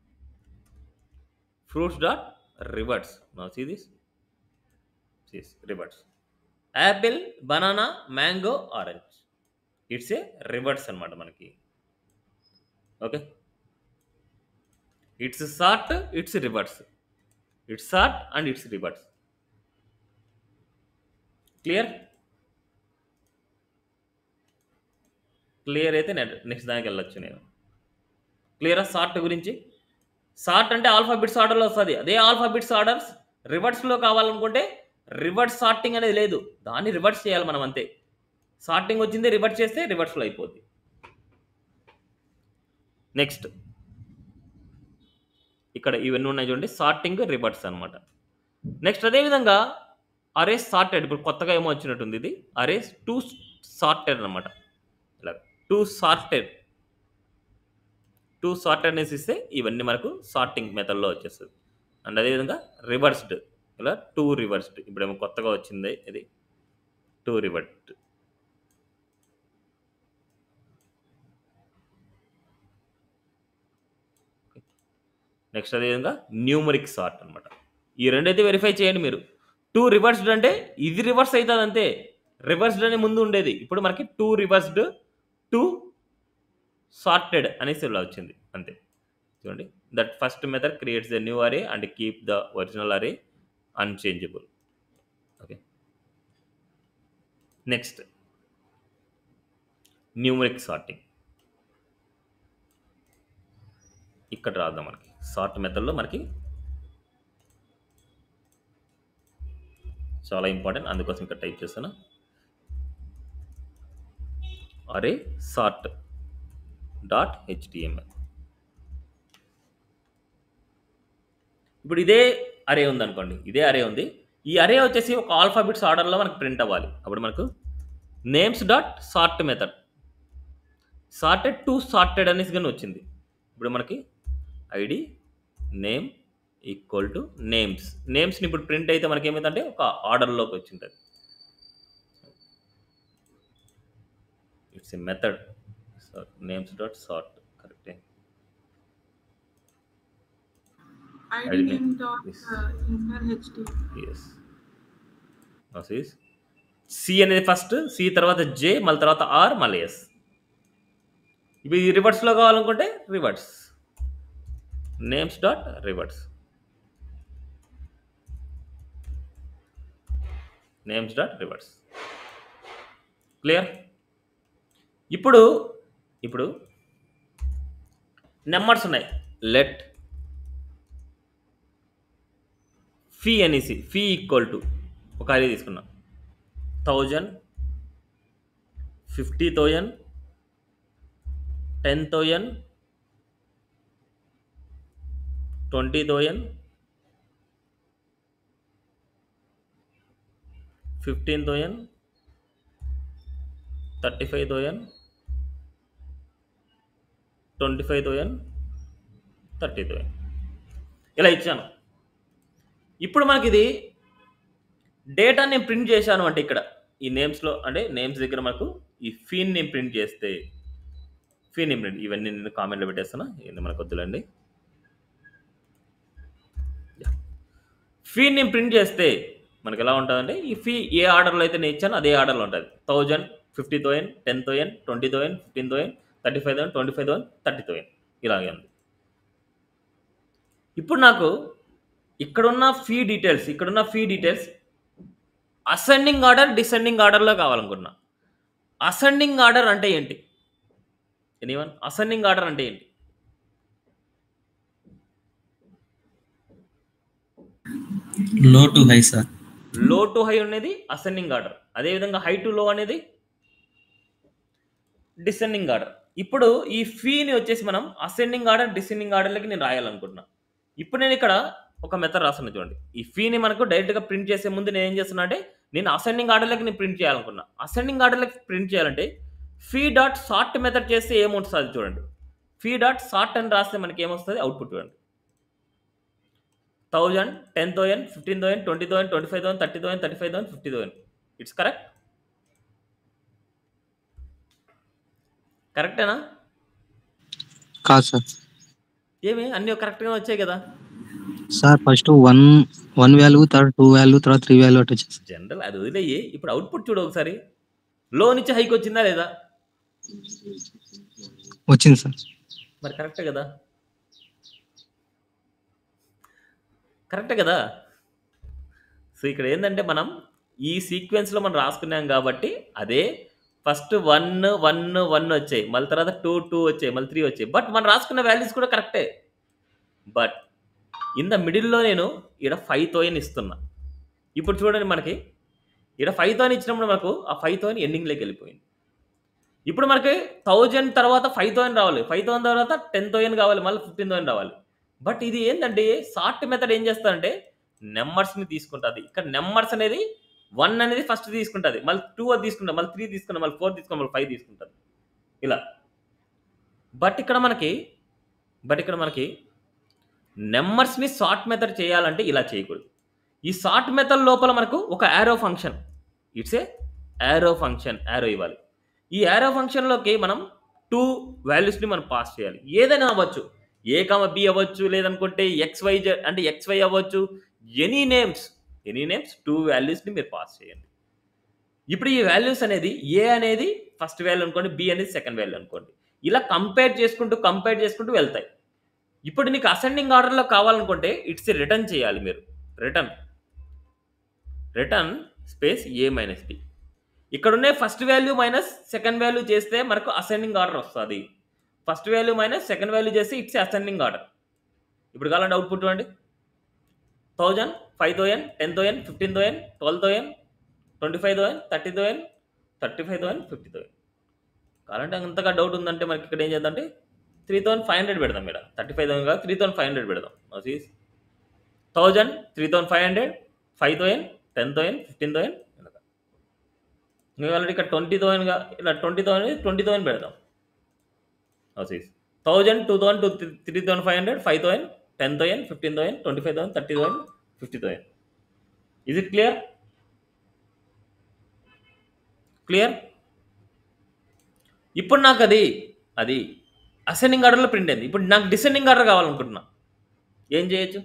fruits dot reverse నా see this reverse apple banana mango orange it's a reverse అనమాట మనకి okay it's sort it's reverse it's sort and it's reverse clear clear అయితే నెక్స్ట్ దానికి వెళ్ళొచ్చు నేను క్లియరా సార్ట్ గురించి సార్ట్ అంటే ఆల్ఫాబిట్స్ ఆర్డర్లో వస్తుంది అదే ఆల్ఫాబిట్స్ ఆర్డర్స్ రివర్స్లో కావాలనుకుంటే రివర్స్ సార్టింగ్ అనేది లేదు దాన్ని రివర్స్ చేయాలి మనం అంతే సార్టింగ్ వచ్చింది రివర్స్ చేస్తే రివర్స్లో అయిపోద్ది నెక్స్ట్ ఇక్కడ ఇవన్నీ ఉన్నాయి చూడండి సార్టింగ్ రివర్స్ అనమాట నెక్స్ట్ అదేవిధంగా అరేస్ సార్టెడ్ ఇప్పుడు కొత్తగా ఏమో వచ్చినట్టుంది ఇది అరేస్ టూ సార్టెడ్ అనమాట ఇలా టూ సార్టెడ్ టూ సార్టెడ్ అనేసి ఇస్తే ఇవన్నీ మనకు సార్టింగ్ మెథడ్లో వచ్చేస్తుంది అండ్ అదేవిధంగా రివర్స్డ్ ఇలా టూ రివర్స్డ్ ఇప్పుడేమో కొత్తగా వచ్చింది ఇది టూ రివర్స్డ్ నెక్స్ట్ అదేవిధంగా న్యూమరిక్ సార్ట్ అనమాట ఈ రెండైతే వెరిఫై చేయండి మీరు టూ రివర్స్డ్ అంటే ఇది రివర్స్ అవుతుంది అంతే రివర్స్డ్ అనే ముందు ఉండేది ఇప్పుడు మనకి టూ రివర్స్డ్ టూ సార్టెడ్ అనేసి ఇలా వచ్చింది అంతే చూడండి that first method creates the new array and keep the original array unchangeable okay next numeric sorting ఇక్కడ రాద్దాం మనకి సార్ట్ మెథడ్లో మనకి చాలా ఇంపార్టెంట్ అందుకోసం ఇక్కడ టైప్ చేస్తాను అరే సార్ట్ డాట్ హెచ్టిఎంఎల్ ఇప్పుడు ఇదే అరే ఉంది అనుకోండి ఇదే అరే ఉంది ఈ అరే వచ్చేసి ఒక ఆల్ఫాబెట్స్ ఆర్డర్లో మనకు ప్రింట్ అవ్వాలి అప్పుడు మనకు names dot sort method sorted to sorted అనేసి కానీ వచ్చింది ఇప్పుడు మనకి ID name equal to names నేమ్స్ని ఇప్పుడు ప్రింట్ అయితే మనకి ఏమైందంటే ఒక ఆర్డర్లోకి వచ్చింటుంది it's a method names dot sort కరెక్టే ID ID name name. dot Yes. uh, inner HTML. S is C అనేది ఫస్ట్ సి తర్వాత జే మళ్ళీ తర్వాత ఆర్ మళ్ళీ ఎస్ ఇవి రివర్స్లో కావాలనుకుంటే reverse names dot reverse names dot reverse clear ఇప్పుడు ఇప్పుడు నెంబర్స్ ఉన్నాయి లెట్ ఫీ అనేసి ఫీ ఈక్వల్ టు ఒక ఐడియా తీసుకున్నాం thousand fifty thousand ten thousand twenty thousand fifteen thousand thirty five thousand twenty five thousand thirty thousand ఇలా ఇచ్చాను ఇప్పుడు మనకి ఇది డేటా నేను ప్రింట్ చేశాను అంటే ఇక్కడ ఈ నేమ్స్లో అంటే నేమ్స్ దగ్గర మనకు ఈ ఫీన్ నేను ప్రింట్ చేస్తే ఫీన్ నేను ప్రింట్ ఇవన్నీ నేను కామెంట్లో పెట్టేస్తున్నా ఇవన్నీ మనకు వద్దులండి ఫీన్ నేను ప్రింట్ చేస్తే మనకి ఎలా ఉంటుందంటే ఈ ఫీ ఏ ఆర్డర్లో అయితే నేను ఇచ్చానో అదే ఆర్డర్లో ఉంటుంది thousand fifty thousand ten thousand twenty thousand fifteen thousand thirty five thousand twenty five thousand thirty thousand ఇలాగే ఉంది ఇప్పుడు నాకు ఇక్కడున్న ఫీ డీటెయిల్స్ ఇక్కడున్న fee details ascending order descending ఆర్డర్లో కావాలనుకున్నా అసెండింగ్ ఆర్డర్ అంటే ఏంటి ఎనీవన్ అసెండింగ్ ఆర్డర్ అంటే ఏంటి low to high sir low to high అనేది అసెండింగ్ ఆర్డర్ అదేవిధంగా హై టు లో అనేది డిసెండింగ్ ఆర్డర్ ఇప్పుడు ఈ ఫీని వచ్చేసి మనం అసెండింగ్ ఆర్డర్ డిసెండింగ్ ఆర్డర్లకి నేను రాయాలనుకుంటున్నా ఇప్పుడు నేను ఇక్కడ ఒక మెథడ్ రాస్తున్నా చూడండి ఈ ఫీని మనకు డైరెక్ట్గా ప్రింట్ చేసే ముందు నేను ఏం చేస్తున్నా అంటే నేను అసెండింగ్ ఆర్డర్లకి నేను ప్రింట్ చేయాలనుకున్నా అసెండింగ్ ఆర్డర్లకి ప్రింట్ చేయాలంటే ఫీ డాట్ సార్ట్ మెథడ్ చేస్తే ఏమొస్తుంది చూడండి ఫీ డాట్ సార్ట్ అని రాస్తే మనకి ఏమొస్తుంది అవుట్పుట్ చూడండి thousand ten thousand fifteen thousand twenty thousand twenty five thousand thirty thousand thirty five thousand fifty thousand it's correct కరెక్టేనా కాదు సార్ ఏమి అన్నీ కరెక్ట్గా వచ్చాయి కదా sir first one one value తర్వాత టూ వాల్యూ తర్వాత త్రీ వాల్యూ అట్లా వచ్చేసి జనరల్ అది వదిలేయి ఇప్పుడు అవుట్పుట్ చూడు ఒకసారి లో నుంచి హైకి వచ్చిందా లేదా వచ్చింది సార్ మరి కరెక్టే కదా కరెక్టే కదా సో ఇక్కడ ఏంటంటే మనం ఈ సీక్వెన్స్లో మనం రాసుకున్నాం కాబట్టి అదే ఫస్ట్ వన్ వన్ వన్ వచ్చాయి మళ్ళీ తర్వాత టూ టూ వచ్చాయి మళ్ళీ త్రీ వచ్చాయి బట్ మనం రాసుకున్న వాల్యూస్ కూడా కరెక్టే బట్ ఇన్ ద మిడిల్లో నేను ఇక్కడ ఫైవ్ తోయని ఇస్తున్నా ఇప్పుడు చూడండి మనకి ఇక్కడ ఫైవ్ తోని ఇచ్చినప్పుడు మనకు ఆ ఫైవ్ తోని ఎండింగ్లోకి వెళ్ళిపోయింది ఇప్పుడు మనకి థౌజండ్ తర్వాత ఫైవ్ థౌసండ్ రావాలి ఫైవ్ థౌసండ్ తర్వాత టెన్ థౌసండ్ కావాలి మళ్ళీ ఫిఫ్టీన్ థౌసండ్ రావాలి బట్ ఇది ఏంటంటే సార్ట్ మెథడ్ ఏం చేస్తారంటే నెంబర్స్ని తీసుకుంటుంది ఇక్కడ నెంబర్స్ అనేది వన్ అనేది ఫస్ట్ తీసుకుంటుంది మళ్ళీ టూ అది తీసుకుంటుంది మళ్ళీ త్రీ తీసుకుంటుంది మళ్ళీ ఫోర్ తీసుకుంటుంది మళ్ళీ ఫైవ్ తీసుకుంటుంది ఇలా బట్ ఇక్కడ మనకి బట్ ఇక్కడ మనకి నెంబర్స్ని సార్ట్ మెథడ్ చేయాలంటే ఇలా చేయకూడదు ఈ సార్ట్ మెథడ్ లోపల మనకు ఒక arrow function it's a arrow function arrow ఇవ్వాలి ఈ యారో ఫంక్షన్లోకి మనం టూ వాల్యూస్ని మనం పాస్ చేయాలి ఏదైనా అవ్వచ్చు ఏ కామ బి అవ్వచ్చు లేదనుకుంటే ఎక్స్ వై జెడ్ అంటే ఎక్స్ వై అవ్వచ్చు any names any names two వాల్యూస్ని మీరు పాస్ చేయండి ఇప్పుడు ఈ వాల్యూస్ అనేది ఏ అనేది ఫస్ట్ వాల్యూ అనుకోండి బి అనేది సెకండ్ వాల్యూ అనుకోండి ఇలా కంపేర్ చేసుకుంటూ కంపేర్ చేసుకుంటూ వెళ్తాయి ఇప్పుడు నీకు అసెండింగ్ ఆర్డర్లో కావాలనుకుంటే ఇట్స్ రిటర్న్ చేయాలి మీరు return return space A minus B ఇక్కడ ఉండే first value minus second value చేస్తే మనకు అసెండింగ్ ఆర్డర్ వస్తుంది first value minus second value చేస్తే ఇట్స్ అసెండింగ్ ఆర్డర్ ఇప్పుడు కావాలంటే అవుట్పుట్ చూడండి thousand five thousand ten thousand fifteen thousand twelve thousand twenty five thousand thirty thousand thirty five thousand fifty thousand కావాలంటే అంతగా doubt ఉందంటే మనకి ఇక్కడ ఏం చేద్దాం అంటే త్రీ థౌసండ్ ఫైవ్ హండ్రెడ్ పెడదాం ఇక్కడ థర్టీ ఫైవ్ థౌసండ్ కాదు త్రీ థౌసండ్ ఫైవ్ హండ్రెడ్ పెడదాం sees thousand three thousand five hundred five thousand ten thousand fifteen thousand ఇవాళ ఇక్కడ ట్వంటీ థౌసండ్గా ఇలా ట్వంటీ థౌసండ్ ట్వంటీ థౌసండ్ పెడదాం sees thousand two thousand two three thousand five hundred five thousand ten thousand fifteen thousand twenty five thousand thirty thousand fifty thousand is it clear clear ఇప్పుడు నాకు అది అది ascending ఆర్డర్లో print అయింది ఇప్పుడు నాకు descending order కావాలనుకుంటున్నా ఏం చేయొచ్చు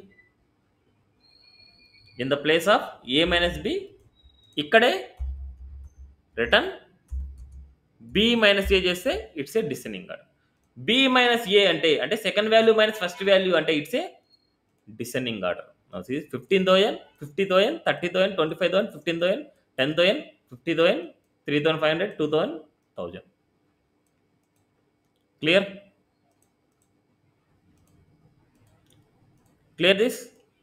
in the place of A minus B ఇక్కడే రిటర్న్ బి మైనస్ ఏ చేస్తే it's a descending order B minus A అంటే అంటే second value minus first value అంటే it's a descending order fifteen thousand fifty thousand thirty thousand twenty five thousand fifteen thousand ten thousand fifty thousand three thousand five hundred two thousand thousand clear clear this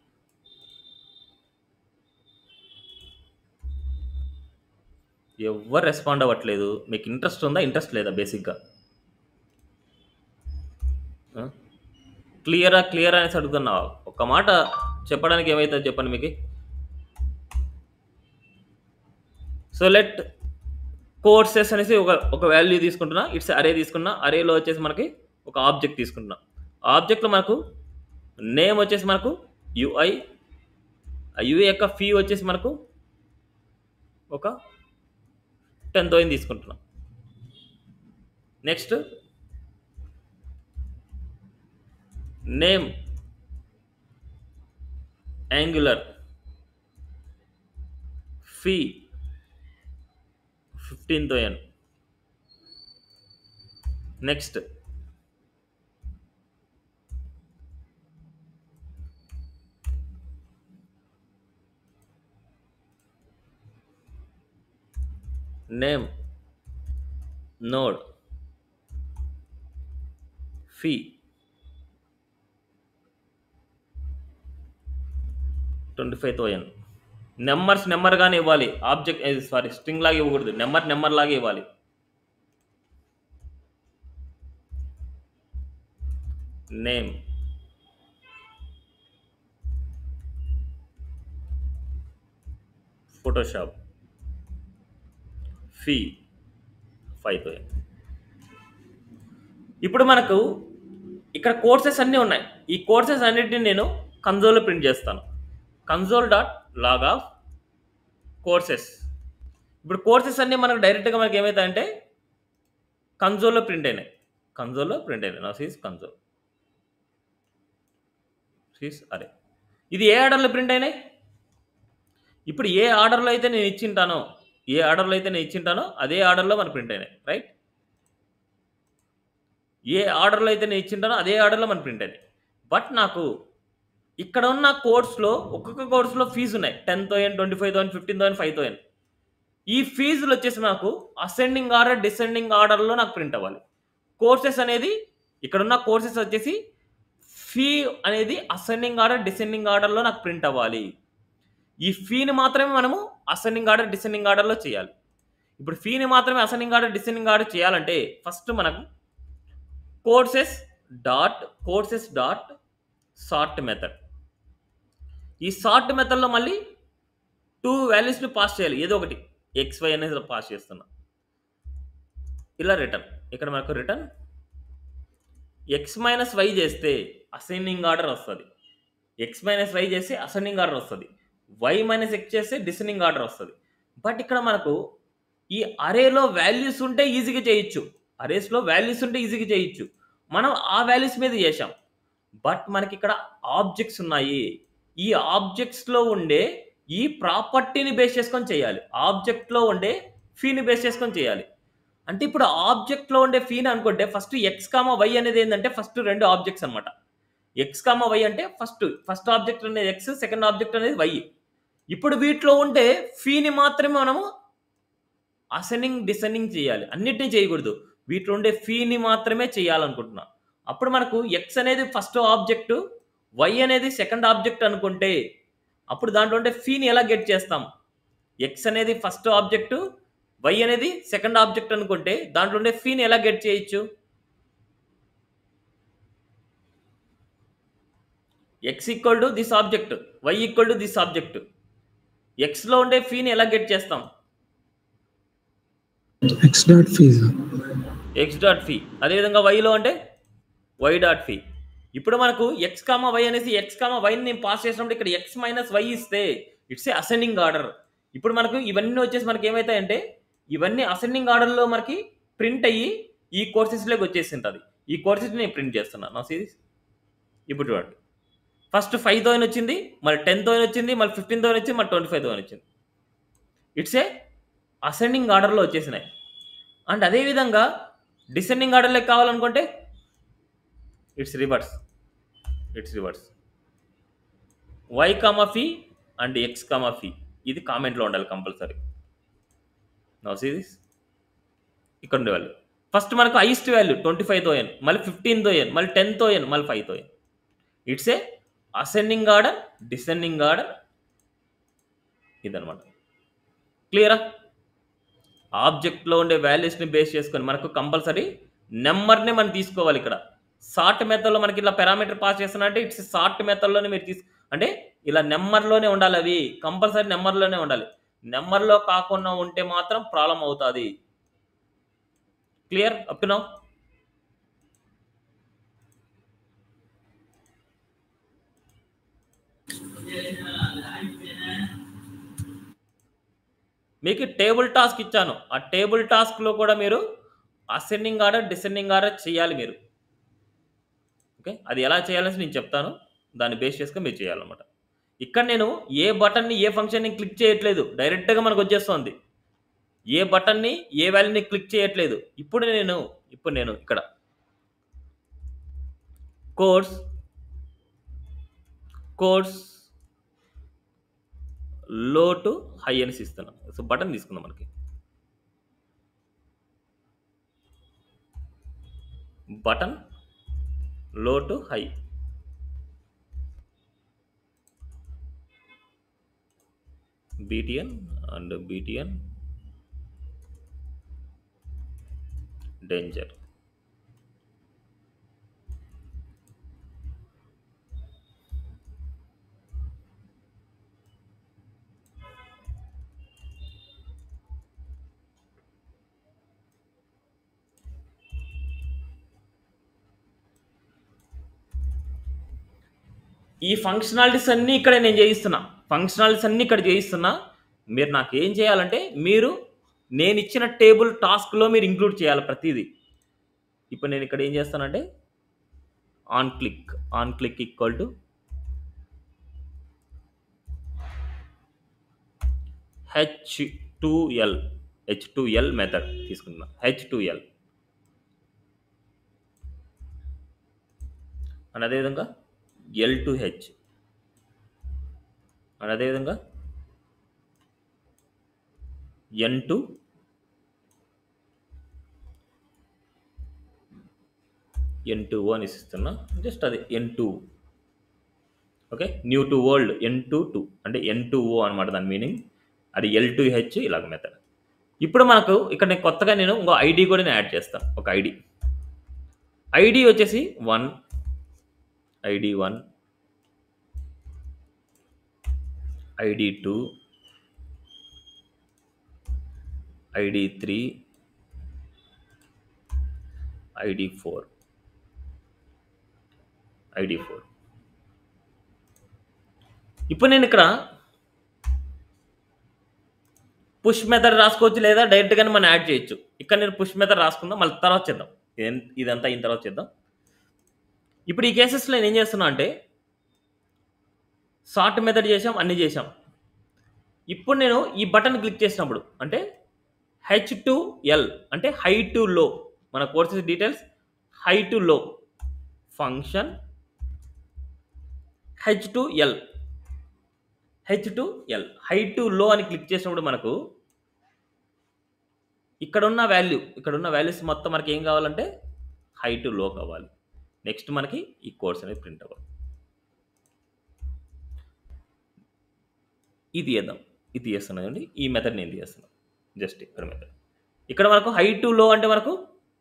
ఎవరు respond అవ్వట్లేదు మీకు interest ఉందా interest లేదా బేసిక్గా క్లియరా clear అనేసి అడుగుతున్నా ఒక మాట చెప్పడానికి ఏమవుతుందో చెప్పండి మీకు సో లెట్ కోర్సెస్ అనేసి ఒక ఒక వాల్యూ తీసుకుంటున్నా ఇట్స్ అరే తీసుకున్నా అరేలో వచ్చేసి మనకి ఒక ఆబ్జెక్ట్ తీసుకుంటున్నా ఆబ్జెక్ట్లో మనకు నేమ్ వచ్చేసి మనకు యుఐ ఆ యుఐ యొక్క ఫీ వచ్చేసి మనకు ఒక టెన్ థౌసండ్ తీసుకుంటున్నాం next name angular fee fifteen thousand next name node fee twenty five thousand numbers నెంబర్గానే ఇవ్వాలి ఆబ్జెక్ట్ సారీ స్ట్రింగ్ లాగా ఇవ్వకూడదు నెంబర్ నెంబర్ లాగా ఇవ్వాలి name Photoshop fee five thousand ఇప్పుడు మనకు ఇక్కడ కోర్సెస్ అన్నీ ఉన్నాయి ఈ కోర్సెస్ అన్నిటిని నేను కన్సోల్లో ప్రింట్ చేస్తాను console dot log of courses ఇప్పుడు కోర్సెస్ అన్నీ మనకు డైరెక్ట్గా మనకి ఏమవుతాయంటే కన్సోల్లో ప్రింట్ అయినాయి కన్సోల్లో ప్రింట్ అయినాయి నా సీస్ కన్సోల్ సీస్ అరే ఇది ఏ ఆర్డర్లో ప్రింట్ అయినాయి ఇప్పుడు ఏ ఆర్డర్లో అయితే నేను ఇచ్చింటానో ఏ ఆర్డర్లో అయితే నేను ఇచ్చింటానో అదే ఆర్డర్లో మనకు ప్రింట్ అయినాయి రైట్ ఏ ఆర్డర్లో అయితే నేను ఇచ్చింటానో అదే ఆర్డర్లో మనకు ప్రింట్ అయినాయి బట్ నాకు ఇక్కడ ఉన్న కోర్స్లో ఒక్కొక్క కోర్సులో ఫీజు ఉన్నాయి ten thousand twenty five thousand fifteen thousand five thousand ఈ ఫీజులు వచ్చేసి నాకు అసెండింగ్ ఆర్డర్ డిసెండింగ్ ఆర్డర్లో నాకు ప్రింట్ అవ్వాలి కోర్సెస్ అనేది ఇక్కడ ఉన్న కోర్సెస్ వచ్చేసి ఫీ అనేది అసెండింగ్ ఆర్డర్ డిసెండింగ్ ఆర్డర్లో నాకు ప్రింట్ అవ్వాలి ఈ ఫీని మాత్రమే మనము అసెండింగ్ ఆర్డర్ డిసెండింగ్ ఆర్డర్లో చేయాలి ఇప్పుడు ఫీని మాత్రమే అసెండింగ్ ఆర్డర్ డిసెండింగ్ ఆర్డర్ చేయాలంటే ఫస్ట్ మనకు courses dot courses dot sort method ఈ సార్ట్ మెథడ్లో మళ్ళీ టూ వాల్యూస్ని పాస్ చేయాలి ఏదో ఒకటి ఎక్స్ వై అనేది పాస్ చేస్తున్నా ఇలా రిటర్న్ ఇక్కడ మనకు రిటర్న్ ఎక్స్ మైనస్ వై చేస్తే అసెండింగ్ ఆర్డర్ వస్తుంది ఎక్స్ మైనస్ వై చేస్తే అసెండింగ్ ఆర్డర్ వస్తుంది వై మైనస్ ఎక్స్ చేస్తే డిసెండింగ్ ఆర్డర్ వస్తుంది బట్ ఇక్కడ మనకు ఈ అరేలో వాల్యూస్ ఉంటే ఈజీగా చేయొచ్చు అరేస్లో వాల్యూస్ ఉంటే ఈజీగా చేయొచ్చు మనం ఆ వాల్యూస్ మీద చేసాం బట్ మనకి ఇక్కడ ఆబ్జెక్ట్స్ ఉన్నాయి ఈ ఆబ్జెక్ట్స్లో ఉండే ఈ ప్రాపర్టీని బేస్ చేసుకొని చేయాలి ఆబ్జెక్ట్లో ఉండే ఫీని బేస్ చేసుకొని చేయాలి అంటే ఇప్పుడు ఆబ్జెక్ట్లో ఉండే ఫీని అనుకుంటే ఫస్ట్ ఎక్స్ కామా వై అనేది ఏంటంటే ఫస్ట్ రెండు ఆబ్జెక్ట్స్ అనమాట ఎక్స్ కామా వై అంటే ఫస్ట్ ఫస్ట్ ఆబ్జెక్ట్ అనేది ఎక్స్ సెకండ్ ఆబ్జెక్ట్ అనేది వై ఇప్పుడు వీటిలో ఉంటే ఫీని మాత్రమే మనము అసెండింగ్ డిసెండింగ్ చేయాలి అన్నిటినీ చేయకూడదు వీటిలో ఉండే ఫీని మాత్రమే చేయాలనుకుంటున్నా అప్పుడు మనకు ఎక్స్ అనేది ఫస్ట్ ఆబ్జెక్టు వై అనేది సెకండ్ ఆబ్జెక్ట్ అనుకుంటే అప్పుడు దాంట్లో ఉండే ఫీని ఎలా గెట్ చేస్తాం ఎక్స్ అనేది ఫస్ట్ ఆబ్జెక్టు వై అనేది సెకండ్ ఆబ్జెక్ట్ అనుకుంటే దాంట్లో ఉండే ఫీని ఎలా గెట్ చేయొచ్చు X equal to this object Y equal to this object ఎక్స్లో ఉండే ఫీని ఎలా గెట్ చేస్తాం X dot fees X dot fee అదేవిధంగా వైలో అంటే వై డాట్ ఫీ ఇప్పుడు మనకు ఎక్స్ కామా వై అనేసి ఎక్స్ కామా వైని నేను పాస్ చేసినప్పుడు ఇక్కడ ఎక్స్ మైనస్ వై ఇస్తే ఇట్స్ ఏ అసెండింగ్ ఆర్డర్ ఇప్పుడు మనకు ఇవన్నీ వచ్చేసి మనకి ఏమవుతాయంటే ఇవన్నీ అసెండింగ్ ఆర్డర్లో మనకి ప్రింట్ అయ్యి ఈ కోర్సెస్లోకి వచ్చేసి ఉంటుంది ఈ కోర్సెస్ నేను ప్రింట్ చేస్తున్నాను నా సిరీస్ ఇప్పుడు చూడండి ఫస్ట్ ఫైవ్ థౌసండ్ వచ్చింది మళ్ళీ టెన్ థౌసండ్ వచ్చింది మళ్ళీ ఫిఫ్టీన్ థౌసండ్ వచ్చింది మళ్ళీ ట్వంటీ ఫైవ్ థౌసండ్ వచ్చింది ఇట్స్ ఏ అసెండింగ్ ఆర్డర్లో వచ్చేసినాయి అండ్ అదేవిధంగా డిసెండింగ్ ఆర్డర్లోకి కావాలనుకుంటే it's reverse it's reverse Y comma fee and X comma fee ఇది కామెంట్లో ఉండాలి కంపల్సరీ నో సిరీస్ ఇక్కడ ఉండే వాళ్ళు ఫస్ట్ మనకు highest value twenty five thousand మళ్ళీ ఫిఫ్టీన్ థౌసండ్ మళ్ళీ టెన్ థౌసండ్ మళ్ళీ five thousand it's a ascending order descending order ఇదనమాట క్లియరా ఆబ్జెక్ట్లో ఉండే వాల్యూస్ని బేస్ చేసుకొని మనకు కంపల్సరీ నెంబర్ని మనం తీసుకోవాలి ఇక్కడ సార్ట్ మెథడ్లో మనకి ఇలా పారామీటర్ పాస్ చేస్తున్నట్టే ఇట్స్ సార్ట్ మెథడ్లోనే మీరు తీసు అంటే ఇలా నెంబర్లోనే ఉండాలి అవి కంపల్సరీ నెంబర్లోనే ఉండాలి నెంబర్లో కాకుండా ఉంటే మాత్రం ప్రాబ్లం అవుతుంది క్లియర్ అప్ నౌ మీకు టేబుల్ టాస్క్ ఇచ్చాను ఆ టేబుల్ టాస్క్లో కూడా మీరు అసెండింగ్ ఆర్డర్ డిసెండింగ్ ఆర్డర్ చేయాలి మీరు ఓకే అది ఎలా చేయాలని నేను చెప్తాను దాన్ని బేస్ చేసుకొని మీరు చేయాలన్నమాట ఇక్కడ నేను ఏ బటన్ని ఏ ఫంక్షన్ని క్లిక్ చేయట్లేదు డైరెక్ట్గా మనకు వచ్చేస్తుంది ఏ బటన్ని ఏ వాల్యూని క్లిక్ చేయట్లేదు ఇప్పుడు నేను ఇప్పుడు నేను ఇక్కడ course course low to high అనేసి ఇస్తున్నాం సో బటన్ తీసుకుందాం మనకి button low to high BTN and BTN danger ఈ ఫంక్షనాలిటీస్ అన్నీ ఇక్కడ నేను చేయిస్తున్నా ఫంక్షనాలిటీస్ అన్నీ ఇక్కడ చేయిస్తున్నా మీరు నాకు ఏం చేయాలంటే మీరు నేను ఇచ్చిన టేబుల్ టాస్క్లో మీరు ఇంక్లూడ్ చేయాలి ప్రతిదీ ఇప్పుడు నేను ఇక్కడ ఏం చేస్తానంటే on click on click equal to H to L H to L method తీసుకుంటున్నా హెచ్ టూ ఎల్ అండ్ అదేవిధంగా ఎల్ టు హెచ్ అండ్ అదేవిధంగా ఎన్ టు ఎన్ టూ అని ఇస్తున్నా జస్ట్ అది N to okay new to world N to to అంటే N to O అనమాట దాని meaning అది ఎల్ టు హెచ్ ఇలాగ మెథడ్ ఇప్పుడు మనకు ఇక్కడ నేను కొత్తగా నేను ఇంకో ఐడి కూడా నేను యాడ్ చేస్తాను ఒక ఐడి ఐడి వచ్చేసి one ID one ID two ID three ID four ID four ఇప్పుడు నేను ఇక్కడ పుష్ మెథడ్ రాసుకోవచ్చు లేదా డైరెక్ట్గానే మనం యాడ్ చేయొచ్చు ఇక్కడ నేను పుష్ మెథడ్ రాసుకుందాం మళ్ళీ తర్వాత చేద్దాం ఇదం- ఇదంతా అయిన తర్వాత చేద్దాం ఇప్పుడు ఈ కేసెస్లో నేను ఏం చేస్తున్నా అంటే షార్ట్ మెథడ్ చేసాం అన్ని చేసాం ఇప్పుడు నేను ఈ బటన్ క్లిక్ చేసినప్పుడు అంటే హెచ్ టు ఎల్ అంటే హై టు లో మన courses details high to low function H to L H to L high to low అని క్లిక్ చేసినప్పుడు మనకు ఇక్కడ ఉన్న వాల్యూ ఇక్కడ ఉన్న వాల్యూస్ మొత్తం మనకి ఏం కావాలంటే హై టు లో కావాలి నెక్స్ట్ మనకి ఈ కోర్స్ అనేది ప్రింట్ అవ్వాలి ఇది చేద్దాం ఇది చేస్తున్నాను అండి ఈ మెథడ్ నేను చేస్తున్నాను జస్ట్ ఇక్కడ మెథడ్ ఇక్కడ మనకు హై టు లో అంటే మనకు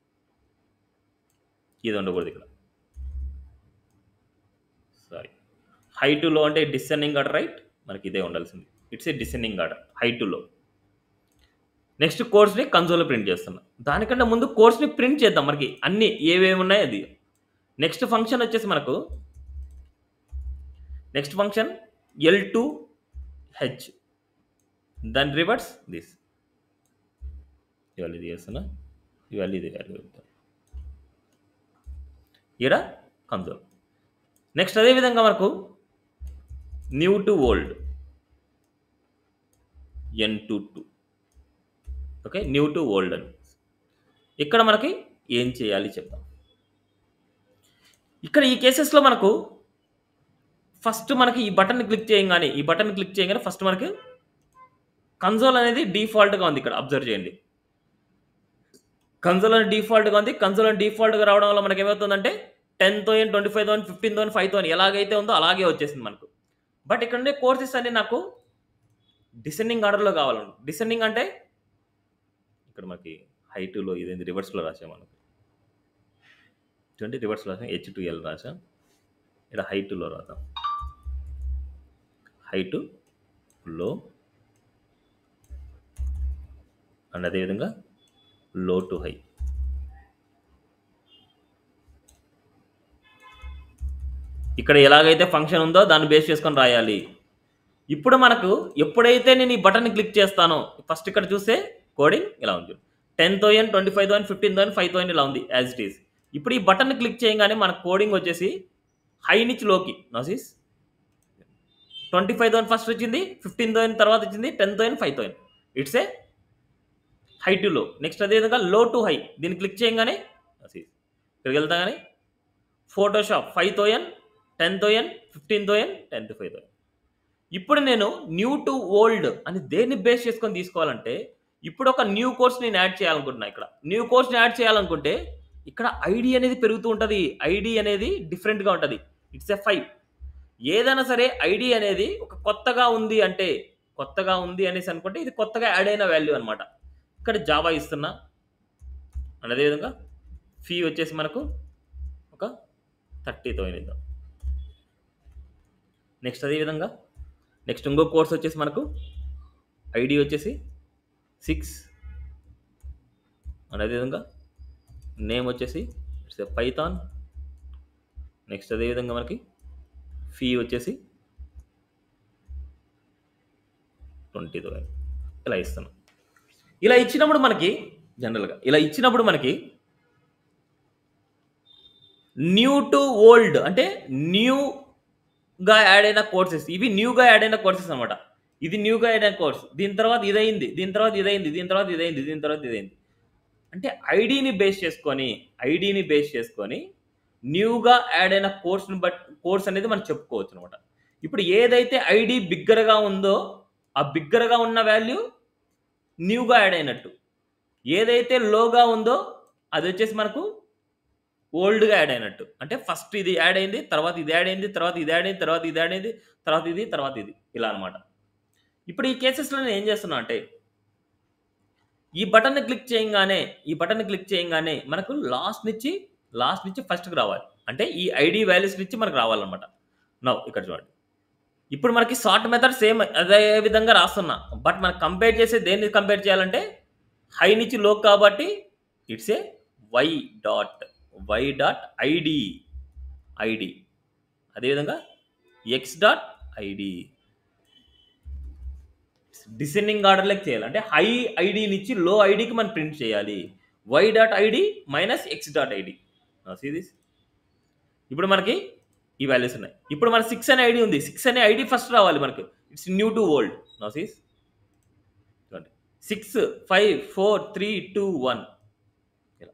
ఇది ఉండకూడదు ఇక్కడ సారీ హై టు లో అంటే డిసెండింగ్ ఆర్డర్ రైట్ మనకి ఇదే ఉండాల్సింది it's a descending order high to low next కోర్స్ని కన్సోల్లో ప్రింట్ చేస్తున్నాం దానికంటే ముందు కోర్స్ని ప్రింట్ చేద్దాం మనకి అన్ని ఏవేమి ఉన్నాయో అది నెక్స్ట్ ఫంక్షన్ వచ్చేసి మనకు next function L to H దాని రివర్స్ దిస్ ఇవాళ ఇది చేస్తున్నా ఇవాళ ఇది వాల్యూ చెప్తాను ఇక్కడ కన్సోల్ నెక్స్ట్ అదేవిధంగా మనకు new to old n to two okay new to old అని ఇక్కడ మనకి ఏం చేయాలి చెప్తాం ఇక్కడ ఈ కేసెస్లో మనకు ఫస్ట్ మనకి ఈ బటన్ క్లిక్ చేయగానే ఈ బటన్ క్లిక్ చేయగానే ఫస్ట్ మనకి కన్సోల్ అనేది డిఫాల్ట్గా ఉంది ఇక్కడ అబ్జర్వ్ చేయండి కన్సోల్ అని డిఫాల్ట్గా ఉంది కన్సోల్ అని డిఫాల్ట్గా రావడం వల్ల మనకి ఏమవుతుందంటే ten thousand twenty five thousand fifteen thousand five thousand ఎలాగైతే ఉందో అలాగే వచ్చేసింది మనకు బట్ ఇక్కడ ఉండే కోర్సెస్ అన్ని నాకు డిసెండింగ్ ఆర్డర్లో కావాలండి డిసెండింగ్ అంటే ఇక్కడ మనకి హై టూలో ఇదేంది రివర్స్లో రాసాం మనకు చూడండి రివర్స్లో రాసాం హెచ్ టు ఎల్ రాసాం ఇక్కడ హై టూలో రాద్దాం హై టు లో అండ్ అదేవిధంగా లో టు హై ఇక్కడ ఎలాగైతే ఫంక్షన్ ఉందో దాన్ని బేస్ చేసుకొని రాయాలి ఇప్పుడు మనకు ఎప్పుడైతే నేను ఈ బటన్ క్లిక్ చేస్తానో ఫస్ట్ ఇక్కడ చూస్తే కోడింగ్ ఇలా ఉంది ten thousand twenty five thousand fifteen thousand five thousand ఇలా ఉంది యాజ్ ఇట్ ఈస్ ఇప్పుడు ఈ బటన్ క్లిక్ చేయగానే మన కోడింగ్ వచ్చేసి హై నుంచి లోకి నాసిస్ ట్వంటీ ఫైవ్ థౌసండ్ ఫస్ట్ వచ్చింది ఫిఫ్టీన్ థౌసండ్ తర్వాత వచ్చింది ten thousand five thousand it's a high to low next అదేవిధంగా లో టు హై దీన్ని క్లిక్ చేయగానే నాసిస్ ఇక్కడికి వెళ్తా కానీ Photoshop five thousand ten thousand fifteen thousand ten to five thousand ఇప్పుడు నేను న్యూ టు ఓల్డ్ అని దేన్ని బేస్ చేసుకొని తీసుకోవాలంటే ఇప్పుడు ఒక న్యూ కోర్స్ నేను యాడ్ చేయాలనుకుంటున్నా ఇక్కడ న్యూ కోర్స్ని యాడ్ చేయాలనుకుంటే ఇక్కడ ఐడి అనేది పెరుగుతూ ఉంటుంది ఐడి అనేది డిఫరెంట్గా ఉంటుంది ఇట్స్ ఎ ఫైవ్ ఏదైనా సరే ఐడి అనేది ఒక కొత్తగా ఉంది అంటే కొత్తగా ఉంది అనేసి అనుకుంటే ఇది కొత్తగా యాడ్ అయిన వాల్యూ అనమాట ఇక్కడ జావా ఇస్తున్నా అండ్ అదేవిధంగా ఫీ వచ్చేసి మనకు ఒక థర్టీ థౌసండ్ ఇద్దాం నెక్స్ట్ అదేవిధంగా నెక్స్ట్ ఇంకో కోర్స్ వచ్చేసి మనకు ఐడి వచ్చేసి సిక్స్ అండ్ అదేవిధంగా నేమ్ వచ్చేసి ఇట్స్ పైథాన్ నెక్స్ట్ అదేవిధంగా మనకి ఫీ వచ్చేసి ట్వంటీ థౌసండ్ ఇలా ఇస్తున్నాం ఇలా ఇచ్చినప్పుడు మనకి జనరల్గా ఇలా ఇచ్చినప్పుడు మనకి న్యూ టు ఓల్డ్ అంటే న్యూగా యాడ్ అయిన కోర్సెస్ ఇవి న్యూగా యాడ్ అయిన కోర్సెస్ అనమాట ఇది న్యూగా యాడ్ అయిన కోర్స్ దీని తర్వాత ఇదైంది దీని తర్వాత ఇదైంది దీని తర్వాత ఇదైంది దీని తర్వాత ఇదైంది అంటే ఐడిని బేస్ చేసుకొని ఐడిని బేస్ చేసుకొని న్యూగా యాడ్ అయిన కోర్స్ని బట్ కోర్స్ అనేది మనం చెప్పుకోవచ్చు అనమాట ఇప్పుడు ఏదైతే ఐడి బిగ్గరగా ఉందో ఆ బిగ్గరగా ఉన్న వాల్యూ న్యూగా యాడ్ అయినట్టు ఏదైతే లోగా ఉందో అది వచ్చేసి మనకు ఓల్డ్గా యాడ్ అయినట్టు అంటే ఫస్ట్ ఇది యాడ్ అయింది తర్వాత ఇది యాడ్ అయింది తర్వాత ఇది యాడ్ అయింది తర్వాత ఇది యాడ్ అయింది తర్వాత ఇది తర్వాత ఇది ఇలా అనమాట ఇప్పుడు ఈ కేసెస్లో నేను ఏం చేస్తున్నా అంటే ఈ బటన్ క్లిక్ చేయగానే ఈ బటన్ క్లిక్ చేయగానే మనకు లాస్ట్ నుంచి లాస్ట్ నుంచి ఫస్ట్కి రావాలి అంటే ఈ ఐడి వాల్యూస్ నుంచి మనకు రావాలన్నమాట నవ్ ఇక్కడ చూడండి ఇప్పుడు మనకి షార్ట్ మెథడ్ సేమ్ అదే విధంగా రాస్తున్నా బట్ మనకు కంపేర్ చేసే దేన్ని కంపేర్ చేయాలంటే హై నుంచి లో కాబట్టి it's a y dot y dot ID ID అదేవిధంగా ఎక్స్ డాట్ ఐడి డిసెండింగ్ ఆర్డర్లోకి చేయాలి అంటే హై ఐడి నుంచి లో ఐడికి మనం ప్రింట్ చేయాలి y dot ID minus x dot ID this ఇప్పుడు మనకి ఈ వాల్యూస్ ఉన్నాయి ఇప్పుడు మన సిక్స్ అనే ఐడి ఉంది సిక్స్ అనే ఐడి ఫస్ట్ రావాలి మనకి ఇట్స్ న్యూ టు ఓల్డ్ నోసీస్ చూడండి six five four three two one ఇలా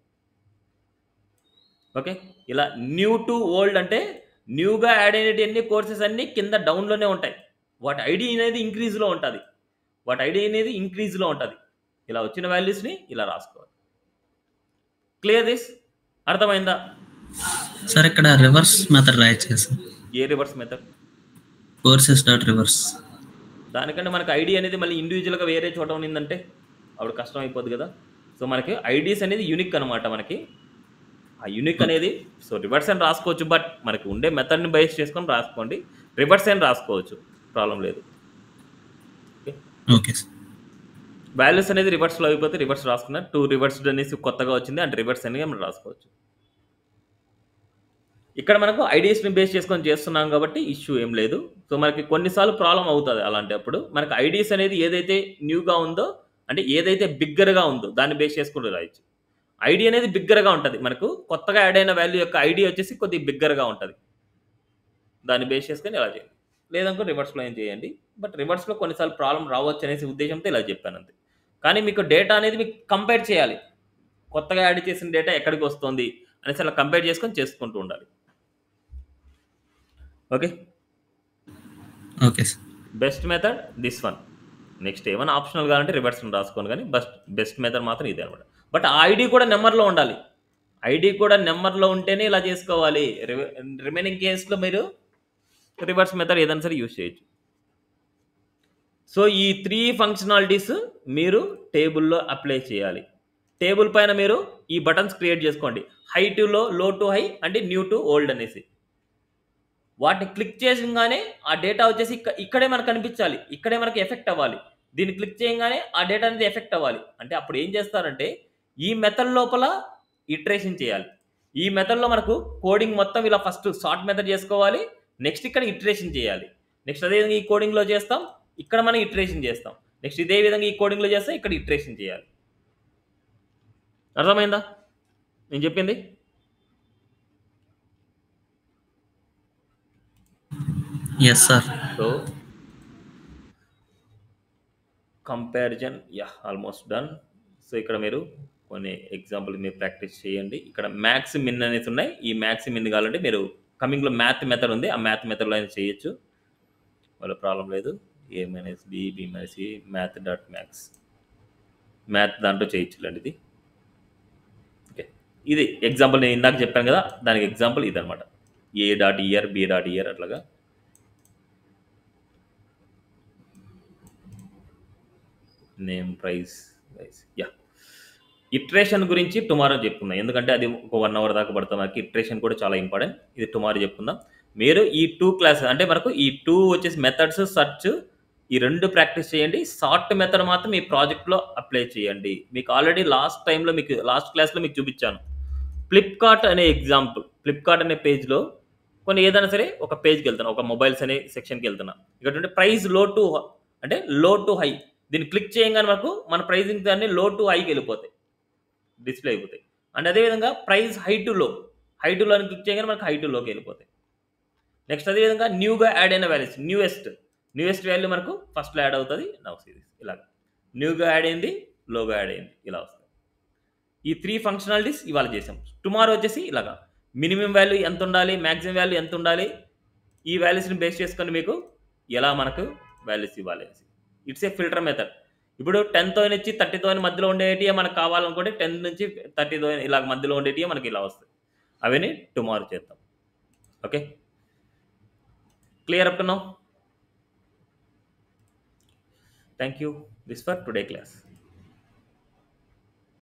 ఓకే ఇలా న్యూ టు ఓల్డ్ అంటే న్యూగా యాడ్ అయినటువంటి అన్ని కోర్సెస్ అన్నీ కింద డౌన్లోనే ఉంటాయి వాటి ఐడి అనేది ఇంక్రీజ్లో ఉంటుంది వాటి ఐడి అనేది ఇంక్రీజ్లో ఉంటుంది ఇలా వచ్చిన వాల్యూస్ని ఇలా రాసుకోవాలి క్లియర్ దిస్ అర్థమైందా సార్ ఇక్కడ రివర్స్ మెథడ్ రాయచ్చు sir a reverse method courses dot reverse దానికంటే మనకు ఐడి అనేది మళ్ళీ ఇండివిజువల్గా వేరే చోట ఉన్నిందంటే అప్పుడు కష్టం అయిపోద్ది కదా సో మనకి ఐడీస్ అనేది యూనిక్ అనమాట మనకి ఆ యూనిక్ అనేది సో రివర్స్ అని రాసుకోవచ్చు బట్ మనకి ఉండే మెథడ్ని బేస్ చేసుకొని రాసుకోండి రివర్స్ అని రాసుకోవచ్చు ప్రాబ్లం లేదు ఓకే సార్ వాల్యూస్ అనేది రివర్స్లో అయిపోతే రివర్స్ రాసుకున్నారు టూ రివర్స్డ్ అనేసి కొత్తగా వచ్చింది అంటే రివర్స్ అనేది మనం రాసుకోవచ్చు ఇక్కడ మనకు ఐడియాస్ని బేస్ చేసుకొని చేస్తున్నాం కాబట్టి ఇష్యూ ఏం లేదు సో మనకి కొన్నిసార్లు ప్రాబ్లం అవుతుంది అలాంటప్పుడు మనకి ఐడీస్ అనేది ఏదైతే న్యూగా ఉందో అంటే ఏదైతే బిగ్గర్గా ఉందో దాన్ని బేస్ చేసుకుని రాయొచ్చు ఐడి అనేది బిగ్గర్గా ఉంటుంది మనకు కొత్తగా యాడ్ అయిన వాల్యూ యొక్క ఐడి వచ్చేసి కొద్దిగా బిగ్గర్గా ఉంటుంది దాన్ని బేస్ చేసుకొని ఇలా చేయండి లేదనుకో రివర్స్లో ఏం చేయండి బట్ రివర్స్లో కొన్నిసార్లు ప్రాబ్లం రావచ్చు అనేసి ఉద్దేశంతో ఇలా చెప్పాను అంతే కానీ మీకు డేటా అనేది మీకు కంపేర్ చేయాలి కొత్తగా యాడ్ చేసిన డేటా ఎక్కడికి వస్తుంది అనేసి అలా కంపేర్ చేసుకొని చేసుకుంటూ ఉండాలి okay okay sir best method this one next ఏమైనా ఆప్షనల్ కావాలంటే రివర్స్ రాసుకోను కానీ బెస్ట్ బెస్ట్ మెథడ్ మాత్రం ఇదే అనమాట బట్ ఆ ఐడి కూడా నెంబర్లో ఉండాలి ఐడి కూడా నెంబర్లో ఉంటేనే ఇలా చేసుకోవాలి రిమైనింగ్ కేసులో మీరు రివర్స్ మెథడ్ ఏదైనా సరే యూజ్ చేయొచ్చు సో ఈ త్రీ ఫంక్షనాలిటీస్ మీరు టేబుల్లో అప్లై చేయాలి టేబుల్ పైన మీరు ఈ బటన్స్ క్రియేట్ చేసుకోండి high to low low to high అంటే న్యూ టు ఓల్డ్ అనేసి వాటిని క్లిక్ చేయగానే ఆ డేటా వచ్చేసి ఇక్క- ఇక్కడే మనకు కనిపించాలి ఇక్కడే మనకి ఎఫెక్ట్ అవ్వాలి దీన్ని క్లిక్ చేయగానే ఆ డేటా అనేది ఎఫెక్ట్ అవ్వాలి అంటే అప్పుడు ఏం చేస్తారంటే ఈ మెథడ్ లోపల ఇటరేషన్ చేయాలి ఈ మెథడ్లో మనకు కోడింగ్ మొత్తం ఇలా ఫస్ట్ షార్ట్ మెథడ్ చేసుకోవాలి నెక్స్ట్ ఇక్కడ ఇటరేషన్ చేయాలి నెక్స్ట్ అదేవిధంగా ఈ కోడింగ్లో చేస్తాం ఇక్కడ మనం ఇటరేషన్ చేస్తాం నెక్స్ట్ ఇదే విధంగా ఈ కోడింగ్లో చేస్తే ఇక్కడ ఇటరేషన్ చేయాలి అర్థమైందా నేను చెప్పింది yes sir so comparison yeah almost done so ఇక్కడ మీరు కొన్ని ఎగ్జాంపుల్ మీరు ప్రాక్టీస్ చేయండి ఇక్కడ మ్యాథ్స్ మిన్ అనేసి ఉన్నాయి ఈ మ్యాథ్స్ మిన్ కావాలంటే మీరు కమింగ్లో మ్యాథ్ మెథడ్ ఉంది ఆ మ్యాథ్ మెథడ్లో అయినా చేయొచ్చు వాళ్ళ ప్రాబ్లం లేదు a minus b b minus c math dot maths math దాంట్లో చేయొచ్చులేండి ఇది ఓకే ఇది ఎగ్జాంపుల్ నేను ఇందాక చెప్పాను కదా దానికి ఎగ్జాంపుల్ ఇది అనమాట a dot year b dot year అట్లాగా name price price yeah iteration గురించి టుమారో చెప్పుకుందాం ఎందుకంటే అది ఒక వన్ అవర్ దాకా పడుతుంది మనకి ఇట్రేషన్ కూడా చాలా ఇంపార్టెంట్ ఇది టుమారో చెప్పుకుందాం మీరు ఈ టూ క్లాస్ అంటే మనకు ఈ టూ వచ్చేసి మెథడ్స్ సర్చ్ ఈ రెండు ప్రాక్టీస్ చేయండి షార్ట్ మెథడ్ మాత్రం మీ ప్రాజెక్ట్లో అప్లై చేయండి మీకు ఆల్రెడీ లాస్ట్ టైంలో మీకు లాస్ట్ క్లాస్లో మీకు చూపించాను ఫ్లిప్కార్ట్ అనే ఎగ్జాంపుల్ ఫ్లిప్కార్ట్ అనే పేజ్లో కొన్ని ఏదైనా సరే ఒక పేజ్కి వెళ్తాను ఒక మొబైల్స్ అనే సెక్షన్కి వెళ్తున్నా ఇక్కడ ప్రైస్ లో టు అంటే లో టు హై దీన్ని క్లిక్ చేయగానే మనకు మన ప్రైజింగ్ దాన్ని లో టు హైకి వెళ్ళిపోతాయి డిస్ప్లే అయిపోతాయి అండ్ అదేవిధంగా price high to low high to low అని క్లిక్ చేయగానే మనకు హై టు లోకి వెళ్ళిపోతాయి నెక్స్ట్ అదేవిధంగా న్యూగా యాడ్ అయిన వాల్యూస్ న్యూయెస్ట్ న్యూయెస్ట్ వాల్యూ మనకు ఫస్ట్లో యాడ్ అవుతుంది నవ్ సిరీస్ ఇలాగ న్యూగా యాడ్ అయింది లోగా యాడ్ అయింది ఇలా వస్తుంది ఈ త్రీ ఫంక్షనాలిటీస్ ఇవాళ చేసాం టుమారో వచ్చేసి ఇలాగా మినిమం వాల్యూ ఎంత ఉండాలి మ్యాక్సిమం వాల్యూ ఎంత ఉండాలి ఈ వాల్యూస్ని బేస్ చేసుకొని మీకు ఎలా మనకు వాల్యూస్ ఇవ్వాలి అనేసి ఇట్స్ ఏ ఫిల్టర్ మెథడ్ ఇప్పుడు టెన్తో నుంచి థర్టీతో మధ్యలో ఉండేటివి మనకు కావాలనుకుంటే టెన్ నుంచి థర్టీతో ఇలా మధ్యలో ఉండేటివి మనకి ఇలా వస్తాయి అవన్నీ టుమారో చేద్దాం okay clear up now thank you this for today class